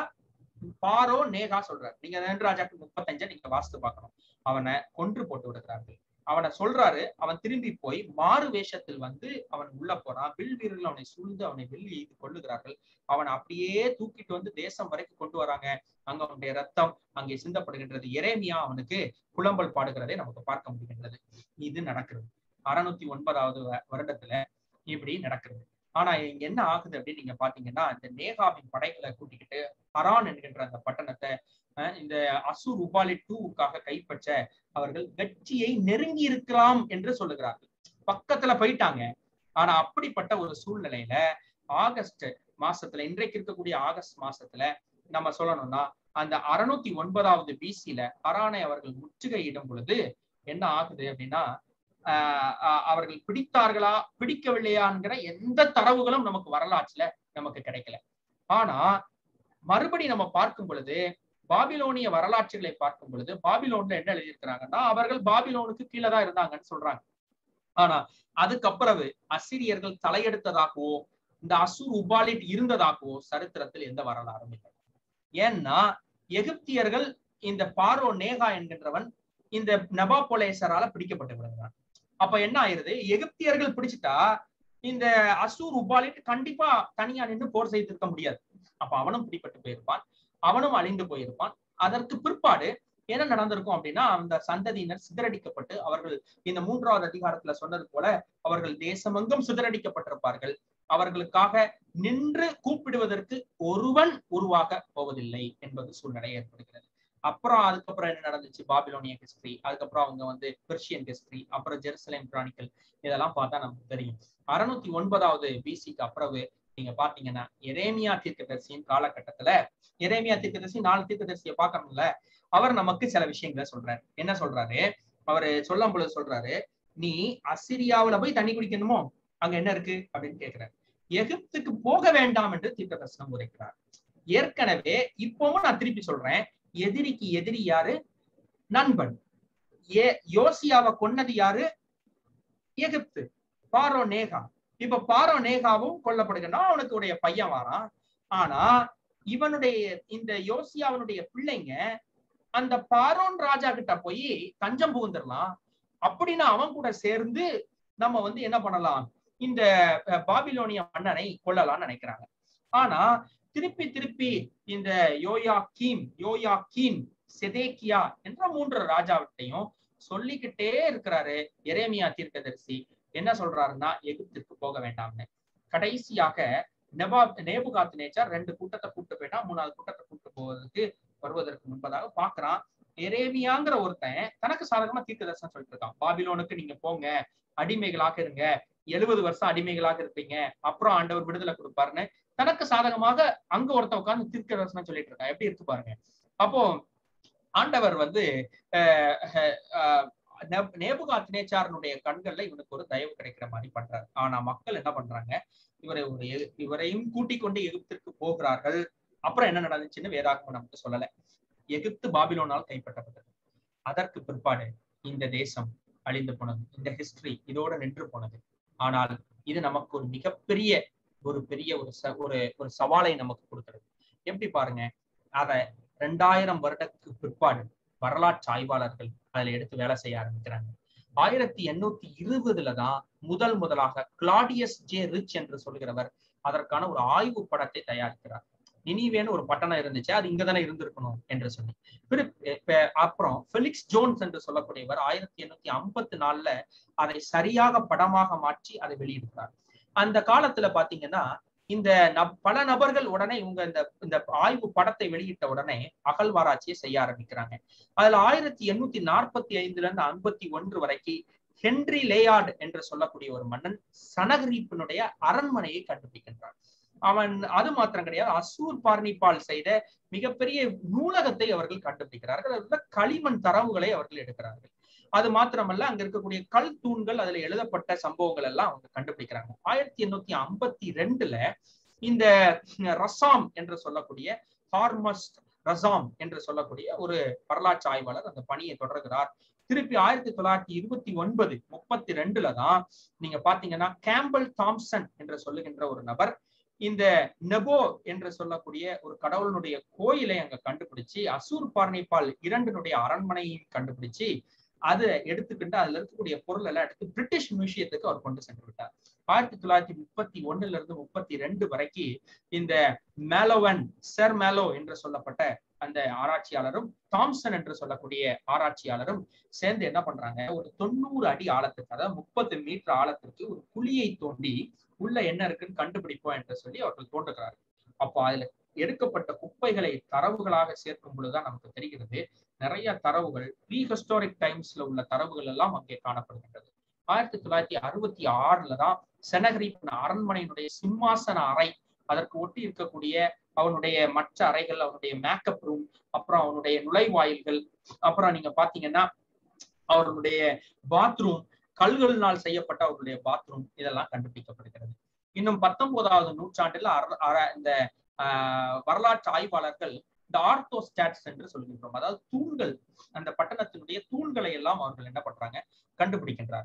பாரோ நேகா சொல்றாரு நீங்க ரெண்டு ராஜாக்கு முப்பத்தஞ்ச நீங்க வாஸ்து பார்க்கணும் அவனை கொன்று போட்டு விடுகிறார்கள் அவனை சொல்றாரு அவன் திரும்பி போய் மாறு வேஷத்தில் வந்து அவன் உள்ள போறான் வில் வீரர்கள் அவனை சூழ்ந்து அவனை வெள்ளி எய்து கொள்ளுகிறார்கள் அவனை அப்படியே தூக்கிட்டு வந்து தேசம் வரைக்கும் கொண்டு வராங்க அங்க அவனுடைய ரத்தம் அங்கே சிந்தப்படுகின்றது எரேமியா அவனுக்கு புலம்பல் பாடுகிறதை நமக்கு பார்க்க முடிகின்றது இது நடக்கிறது அறுநூத்தி ஒன்பதாவது வருடத்துல இப்படி நடக்கிறது ஆனா இங்க என்ன ஆகுது அப்படின்னு நீங்க பாத்தீங்கன்னா இந்த நேகாவின் படைகளை கூட்டிக்கிட்டு ஹரான் என்கின்ற அந்த பட்டணத்தை இந்த அசூர் உபாலி டூவுக்காக கைப்பற்ற அவர்கள் வெற்றியை நெருங்கி இருக்கலாம் என்று சொல்லுகிறார்கள் பக்கத்துல போயிட்டாங்க ஆனா அப்படிப்பட்ட ஒரு சூழ்நிலையில ஆகஸ்ட் மாசத்துல இன்றைக்கு இருக்கக்கூடிய ஆகஸ்ட் மாசத்துல நம்ம சொல்லணும்னா அந்த அறுநூத்தி ஒன்பதாவது பிசில ஹரானை அவர்கள் முற்றுகையிடும் பொழுது என்ன ஆகுது அப்படின்னா அவர்கள் பிடித்தார்களா பிடிக்கவில்லையாங்கிற எந்த தரவுகளும் நமக்கு வரலாற்றுல நமக்கு கிடைக்கல ஆனா மறுபடி நம்ம பார்க்கும் பொழுது பாபிலோனிய வரலாற்றுகளை பார்க்கும் பொழுது பாபிலோன்ல என்ன எழுதியிருக்கிறாங்கன்னா அவர்கள் பாபிலோனுக்கு கீழே தான் இருந்தாங்கன்னு சொல்றாங்க ஆனா அதுக்கப்புறவு அசிரியர்கள் தலையெடுத்ததாகவோ இந்த அசூர் உபாலிட் இருந்ததாகவோ சரித்திரத்தில் எந்த வரலாறும் இல்லை ஏன்னா எகிப்தியர்கள் இந்த பாரோ நேகா என்கின்றவன் இந்த நபாபோலேசரால பிடிக்கப்பட்டு விடுகிறான் அப்ப என்ன ஆயிருது எகிப்தியர்கள் பிடிச்சிட்டா இந்த அசூர் உபாலிட் கண்டிப்பா தனியா நின்று போர் செய்திருக்க முடியாது அப்ப அவனும் பிடிப்பட்டு போயிருப்பான் அவனும் அழிந்து போயிருப்பான் அதற்கு பிற்பாடு என்ன நடந்திருக்கும் அப்படின்னா அந்த சந்ததியினர் சிதறடிக்கப்பட்டு அவர்கள் இந்த மூன்றாவது அதிகாரத்துல சொன்னது போல அவர்கள் தேசமெங்கும் சிதறடிக்கப்பட்டிருப்பார்கள் அவர்களுக்காக நின்று கூப்பிடுவதற்கு ஒருவன் உருவாக போவதில்லை என்பது சூழ்நிலை ஏற்படுகிறது அப்புறம் அதுக்கப்புறம் என்ன நடந்துச்சு பாபிலோனிய ஹிஸ்டரி அதுக்கப்புறம் அவங்க வந்து பெர்ஷியன் ஹிஸ்டரி அப்புறம் ஜெருசலேம் கிரானிக்கல் இதெல்லாம் பார்த்தா நமக்கு தெரியும் அறுநூத்தி ஒன்பதாவது பிசிக்கு அப்புறம் நீங்க பாத்தீங்கன்னா எரேமியா தீர்க்கதரிசியின் காலகட்டத்துல எரேமியா தீர்க்கதரிசி நாலு தீர்க்கதரிசியை பார்க்கணும்ல அவர் நமக்கு சில விஷயங்களை சொல்றாரு என்ன சொல்றாரு அவரு சொல்லும் பொழுது சொல்றாரு நீ அசிரியாவுல போய் தண்ணி குடிக்கணுமோ அங்க என்ன இருக்கு அப்படின்னு கேக்குறாரு எகிப்துக்கு போக வேண்டாம் என்று தீர்க்க தரிசனம் உரைக்கிறார் ஏற்கனவே இப்பவும் நான் திருப்பி சொல்றேன் எதிரிக்கு எதிரி யாரு நண்பன் ஏ யோசியாவை கொன்னது யாரு எகிப்து பாரோ நேகா இப்ப பாரோ நேகாவும் கொல்லப்படுகிறான் அவனுக்கு உடைய பையன் வாரான் ஆனா இவனுடைய இந்த யோசியாவனுடைய பிள்ளைங்க அந்த பாரோன் ராஜா கிட்ட போய் தஞ்சம் புகுந்துடலாம் அப்படின்னு அவன் கூட சேர்ந்து நம்ம வந்து என்ன பண்ணலாம் இந்த பாபிலோனிய மன்னனை கொள்ளலாம்னு நினைக்கிறாங்க ஆனா திருப்பி திருப்பி இந்த யோயா கீம் யோயா கீம் செதேக்கியா என்ற மூன்று ராஜாவிட்டையும் சொல்லிக்கிட்டே இருக்கிறாரு எரேமியா தீர்க்கதரிசி என்ன சொல்றாருன்னா எகிப்திற்கு போக வேண்டாம்னு கடைசியாக நெபா நேபுகாத் நேச்சார் ரெண்டு கூட்டத்தை கூட்டு போயிட்டா மூணாவது கூட்டத்தை கூட்டு போவதற்கு வருவதற்கு முன்பதாக பாக்குறான் எரேமியாங்கிற ஒருத்தன் தனக்கு சாதகமா தீர்க்க தரிசனம் சொல்லிட்டு இருக்கான் பாபிலோனுக்கு நீங்க போங்க அடிமைகளாக இருங்க எழுபது வருஷம் அடிமைகளாக இருப்பீங்க அப்புறம் ஆண்டவர் விடுதலை கொடுப்பாருன்னு தனக்கு சாதகமாக அங்க ஒருத்த உட்கார்ந்து தீர்க்க தரிசனம் சொல்லிட்டு இருக்கான் எப்படி இருக்கு பாருங்க அப்போ ஆண்டவர் வந்து நேபுகாத் நேச்சாரனுடைய கண்கள்ல இவனுக்கு ஒரு தயவு கிடைக்கிற மாதிரி பண்றாரு ஆனா மக்கள் என்ன பண்றாங்க இவரை ஒரு இவரையும் கூட்டிக் கொண்டு எகிப்திற்கு போகிறார்கள் அப்புறம் என்ன நடந்துச்சுன்னு வேதாகமம் நமக்கு சொல்லல எகிப்து பாபிலோனால் கைப்பற்றப்பட்டது அதற்கு பிற்பாடு இந்த தேசம் அழிந்து போனது இந்த ஹிஸ்டரி இதோட நின்று போனது ஆனால் இது நமக்கு ஒரு மிகப்பெரிய ஒரு பெரிய ஒரு ஒரு ஒரு சவாலை நமக்கு கொடுக்கிறது எப்படி பாருங்க அத ரெண்டாயிரம் வருடத்துக்கு பிற்பாடு வரலாற்று ஆய்வாளர்கள் அதுல எடுத்து வேலை செய்ய ஆரம்பிக்கிறாங்க ஆயிரத்தி எண்ணூத்தி இருபதுல தான் முதல் முதலாக கிளாடியஸ் ஜே ரிச் என்று சொல்கிறவர் அதற்கான ஒரு ஆய்வு படத்தை தயாரிக்கிறார் நினிவேன்னு ஒரு பட்டணம் இருந்துச்சு அது இங்க தானே இருந்திருக்கணும் என்று சொல்லி அப்புறம் பெலிக்ஸ் ஜோன்ஸ் என்று சொல்லக்கூடியவர் ஆயிரத்தி எண்ணூத்தி ஐம்பத்தி நாலுல அதை சரியாக படமாக மாற்றி அதை வெளியிடுகிறார் அந்த காலத்துல பாத்தீங்கன்னா இந்த பல நபர்கள் உடனே இவங்க இந்த இந்த ஆய்வு படத்தை வெளியிட்ட உடனே அகழ்வாராய்ச்சியை செய்ய ஆரம்பிக்கிறாங்க அதுல ஆயிரத்தி எண்ணூத்தி நாற்பத்தி ஐந்துல இருந்து ஐம்பத்தி ஒன்று வரைக்கும் ஹென்ரி லேயார்டு என்று சொல்லக்கூடிய ஒரு மன்னன் சனகரீப்பினுடைய அரண்மனையை கண்டுபிடிக்கின்றான் அவன் அது மாத்திரம் கிடையாது அசூர் பார்னிப்பால் செய்த மிகப்பெரிய நூலகத்தை அவர்கள் கண்டுபிடிக்கிறார்கள் அதுல களிமண் தரவுகளை அவர்கள் எடுக்கிறார்கள் அது மாத்திரமல்ல அங்க இருக்கக்கூடிய கல் தூண்கள் அதுல எழுதப்பட்ட சம்பவங்கள் எல்லாம் அவங்க கண்டுபிடிக்கிறாங்க ஆயிரத்தி எண்ணூத்தி ஐம்பத்தி ரெண்டுல இந்த ரசாம் என்று சொல்லக்கூடிய ஹார்மஸ் ரசாம் என்று சொல்லக்கூடிய ஒரு வரலாற்று ஆய்வாளர் அந்த பணியை தொடர்கிறார் திருப்பி ஆயிரத்தி தொள்ளாயிரத்தி இருபத்தி ஒன்பது முப்பத்தி ரெண்டுல தான் நீங்க பாத்தீங்கன்னா கேம்பல் தாம்சன் என்று சொல்லுகின்ற ஒரு நபர் இந்த நெபோ என்று சொல்லக்கூடிய ஒரு கடவுளுடைய கோயிலை அங்க கண்டுபிடிச்சு அசூர் பார்னிப்பால் இரண்டினுடைய அரண்மனையும் கண்டுபிடிச்சு அதை எடுத்துக்கிட்டு அதுல இருக்கக்கூடிய பொருள் எல்லாம் எடுத்து பிரிட்டிஷ் மியூசியத்துக்கு அவர் கொண்டு சென்று விட்டார் ஆயிரத்தி தொள்ளாயிரத்தி முப்பத்தி ஒண்ணுல இருந்து முப்பத்தி ரெண்டு வரைக்கும் இந்த மேலோவன் செர் மேலோ என்று சொல்லப்பட்ட அந்த ஆராய்ச்சியாளரும் தாம்சன் என்று சொல்லக்கூடிய ஆராய்ச்சியாளரும் சேர்ந்து என்ன பண்றாங்க ஒரு தொண்ணூறு அடி ஆழத்துக்கு அதாவது முப்பது மீட்டர் ஆழத்திற்கு ஒரு குழியை தோண்டி உள்ள என்ன இருக்குன்னு கண்டுபிடிப்போம் என்று சொல்லி அவர்கள் தோன்றுகிறார்கள் அப்போ அதுல எடுக்கப்பட்ட குப்பைகளை தரவுகளாக சேர்க்கும் பொழுதுதான் நமக்கு தெரிகிறது நிறைய தரவுகள் ப்ரீ ஹிஸ்டாரிக் டைம்ஸ்ல உள்ள தரவுகள் எல்லாம் அங்கே காணப்படுகின்றது ஆயிரத்தி தொள்ளாயிரத்தி அறுபத்தி ஆறுல தான் செனகரிப்பின் அரண்மனையினுடைய சிம்மாசன அறை அதற்கு ஒட்டி இருக்கக்கூடிய அவனுடைய மற்ற அறைகள் அவனுடைய மேக்கப் ரூம் அப்புறம் அவனுடைய நுழைவாயில்கள் அப்புறம் நீங்க பாத்தீங்கன்னா அவருடைய பாத்ரூம் கல்களினால் செய்யப்பட்ட அவருடைய பாத்ரூம் இதெல்லாம் கண்டுபிடிக்கப்படுகிறது இன்னும் பத்தொன்பதாவது நூற்றாண்டுல இந்த வரலாற்று ஆய்வாளர்கள் இந்த ஆர்த்தோஸ்டாட்ஸ் என்று சொல்கின்றோம் அதாவது தூண்கள் அந்த பட்டணத்தினுடைய தூண்களை எல்லாம் அவர்கள் என்ன பண்றாங்க கண்டுபிடிக்கின்றார்கள்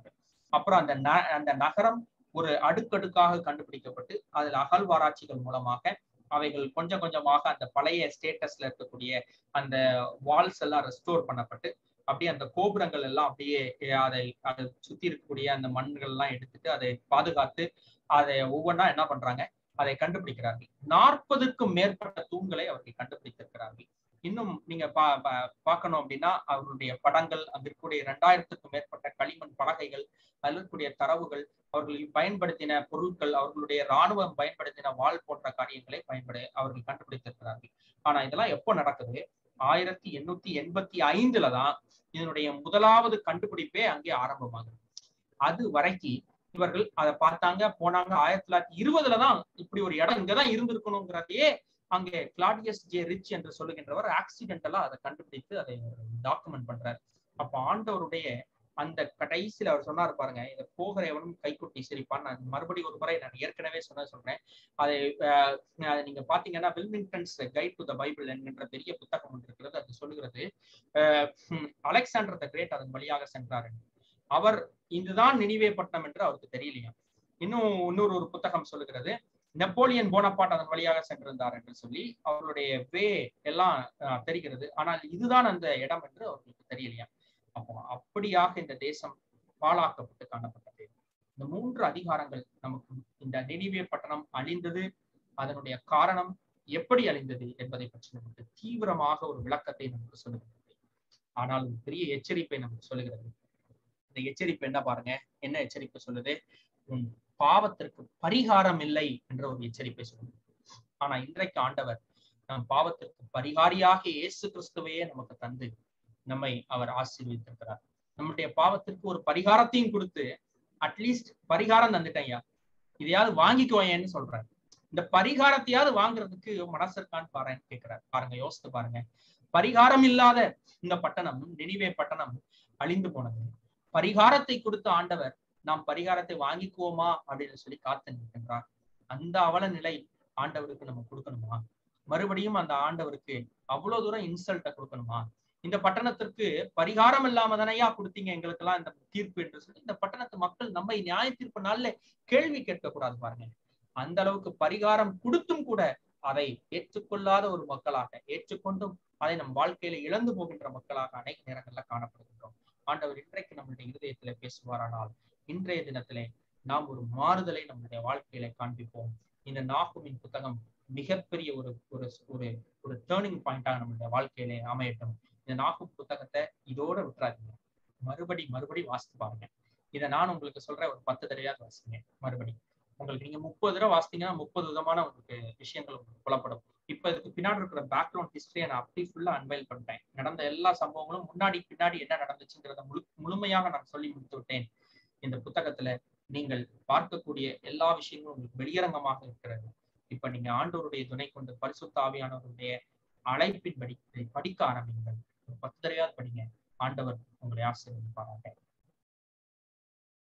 அப்புறம் அந்த ந- அந்த நகரம் ஒரு அடுக்கடுக்காக கண்டுபிடிக்கப்பட்டு அதுல அகழ்வாராய்ச்சிகள் மூலமாக அவைகள் கொஞ்சம் கொஞ்சமாக அந்த பழைய ஸ்டேட்டஸ்ல இருக்கக்கூடிய அந்த வால்ஸ் எல்லாம் ரெஸ்டோர் பண்ணப்பட்டு அப்படியே அந்த கோபுரங்கள் எல்லாம் அப்படியே அஹ், அதை அதை சுத்தி இருக்கக்கூடிய அந்த மண்கள் எல்லாம் எடுத்துட்டு அதை பாதுகாத்து அதை ஒவ்வொன்றா என்ன பண்றாங்க அதை கண்டுபிடிக்கிறார்கள் நாற்பதுக்கும் மேற்பட்ட தூண்களை அவர்கள் கண்டுபிடித்திருக்கிறார்கள் இன்னும் நீங்க பா பா- பார்க்கணும் அப்படின்னா அவர்களுடைய படங்கள் அங்க இருக்கக்கூடிய இரண்டாயிரத்துக்கும் மேற்பட்ட களிமண் பலகைகள் அதில் இருக்கக்கூடிய தரவுகள் அவர்கள் பயன்படுத்தின பொருட்கள் அவர்களுடைய ராணுவம் பயன்படுத்தின வாள் போன்ற காரியங்களை பயன்படு அவர்கள் கண்டுபிடித்திருக்கிறார்கள் ஆனா இதெல்லாம் எப்போ நடக்குது ஆயிரத்தி எண்ணூத்தி எண்பத்தி ஐந்துல தான் இதனுடைய முதலாவது கண்டுபிடிப்பே அங்கே ஆரம்பமாகுது அது வரைக்கும் இவர்கள் அதை பார்த்தாங்க போனாங்க ஆயிரத்தி தொள்ளாயிரத்தி இருபதுல தான் இப்படி ஒரு இடம் இங்கதான் இருந்திருக்கணுங்கிறதையே அங்கே கிளாடியஸ் ஜே ரிச் என்று சொல்லுகின்றவர் ஆக்சிடென்டலா அதை கண்டுபிடித்து அதை டாக்குமெண்ட் பண்றாரு அப்ப ஆண்டவருடைய அந்த கடைசியில அவர் சொன்னாரு பாருங்க இதை போகிற எவனும் கைக்குட்டி சிரிப்பான் நான் மறுபடியும் ஒரு முறை நான் ஏற்கனவே சொன்ன சொல்றேன் அதை அஹ், அதை நீங்க பாத்தீங்கன்னா Wilmington's guide to the Bible என்கின்ற பெரிய புத்தகம் ஒன்று இருக்கிறது அது சொல்லுகிறது அஹ், ஹம், அலெக்சாண்டர் த கிரேட் அதன் வழியாக சென்றார் என்று. அவர் இதுதான் நினைவே பட்டணம் என்று அவருக்கு தெரியலையா இன்னும் இன்னொரு ஒரு புத்தகம் சொல்லுகிறது நெப்போலியன் போனபாட் அதன் வழியாக சென்றிருந்தார் என்று சொல்லி அவருடைய வே எல்லாம் அஹ், தெரிகிறது ஆனால் இதுதான் அந்த இடம் என்று அவர்களுக்கு தெரியலையா அப்போ அப்படியாக இந்த தேசம் பாழாக்கப்பட்டு காணப்பட்டது இந்த மூன்று அதிகாரங்கள் நமக்கு இந்த நினைவே பட்டணம் அழிந்தது அதனுடைய காரணம் எப்படி அழிந்தது என்பதை பற்றி நமக்கு தீவிரமாக ஒரு விளக்கத்தை நமக்கு சொல்லுகிறது ஆனால் ஒரு பெரிய எச்சரிப்பை நமக்கு சொல்லுகிறது இந்த எச்சரிப்பு என்ன பாருங்க என்ன எச்சரிப்பு சொல்லுது உன் பாவத்திற்கு பரிகாரம் இல்லை என்ற ஒரு எச்சரிப்பை சொல்லுது ஆனா இன்றைக்கு ஆண்டவர் நம் பாவத்திற்கு பரிகாரியாக இயேசு கிறிஸ்துவையே நமக்கு தந்து நம்மை அவர் ஆசீர்வதித்திருக்கிறார் நம்முடைய பாவத்திற்கு ஒரு பரிகாரத்தையும் கொடுத்து அட்லீஸ்ட் பரிகாரம் தந்துட்டேன் ஐயா இதையாவது வாங்கிக்குவாயேன்னு சொல்றாரு இந்த பரிகாரத்தையாவது வாங்குறதுக்கு மனசு இருக்கான்னு பாருன்னு கேட்கிறார் பாருங்க யோசித்து பாருங்க பரிகாரம் இல்லாத இந்த பட்டணம் நினைவே பட்டணம் அழிந்து போனது பரிகாரத்தை கொடுத்த ஆண்டவர் நாம் பரிகாரத்தை வாங்கிக்குவோமா அப்படின்னு சொல்லி காத்து நிற்கின்றார் அந்த அவல நிலை ஆண்டவருக்கு நம்ம கொடுக்கணுமா மறுபடியும் அந்த ஆண்டவருக்கு அவ்வளவு தூரம் இன்சல்ட்டை கொடுக்கணுமா இந்த பட்டணத்திற்கு பரிகாரம் இல்லாம தானையா கொடுத்தீங்க எங்களுக்கு எல்லாம் இந்த தீர்ப்பு என்று சொல்லி இந்த பட்டணத்து மக்கள் நம்ம நியாய தீர்ப்பு நாள்ல கேள்வி கேட்க கூடாது பாருங்க அந்த அளவுக்கு பரிகாரம் கொடுத்தும் கூட அதை ஏற்றுக்கொள்ளாத ஒரு மக்களாக ஏற்றுக்கொண்டும் அதை நம் வாழ்க்கையில இழந்து போகின்ற மக்களாக அநேக நேரங்கள்ல காணப்படுகின்றோம் ஆண்டவர் இன்றைக்கு நம்முடைய இருதயத்திலே பேசுவாரானால் இன்றைய தினத்திலே நாம் ஒரு மாறுதலை நம்முடைய வாழ்க்கையில காண்பிப்போம் இந்த நாகுமின் புத்தகம் மிகப்பெரிய ஒரு ஒரு ஒரு ஒரு டேர்னிங் பாயிண்டாக நம்மளுடைய வாழ்க்கையிலே அமையட்டும் இந்த நாகும் புத்தகத்தை இதோட விட்டுறாதீங்க மறுபடி மறுபடி வாசித்து பாருங்க இதை நான் உங்களுக்கு சொல்றேன் ஒரு பத்து தடவையாவது வாசிங்க மறுபடி உங்களுக்கு நீங்க முப்பது தடவை வாசித்தீங்கன்னா முப்பது விதமான உங்களுக்கு விஷயங்கள் உங்களுக்கு புலப்படும் இப்ப இதுக்கு பின்னாடி இருக்கிற பேக்ரவுண்ட் ஹிஸ்டரியை நான் அப்படி ஃபுல்லா அன்வைல் பண்ணிட்டேன் நடந்த எல்லா சம்பவங்களும் முன்னாடி பின்னாடி என்ன நடந்துச்சுங்கிறத முழு முழுமையாக நான் சொல்லி முடித்து விட்டேன் இந்த புத்தகத்துல நீங்கள் பார்க்கக்கூடிய எல்லா விஷயங்களும் உங்களுக்கு வெளியரங்கமாக இருக்கிறது இப்ப நீங்க ஆண்டவருடைய துணை கொண்டு பரிசுத்த ஆவியானவருடைய அழைப்பின்படி இதை படிக்க ஆரம்பிங்கள் ஒரு பத்து தடவையாவது படிங்க ஆண்டவர் உங்களை ஆசீர்வதிப்பாராக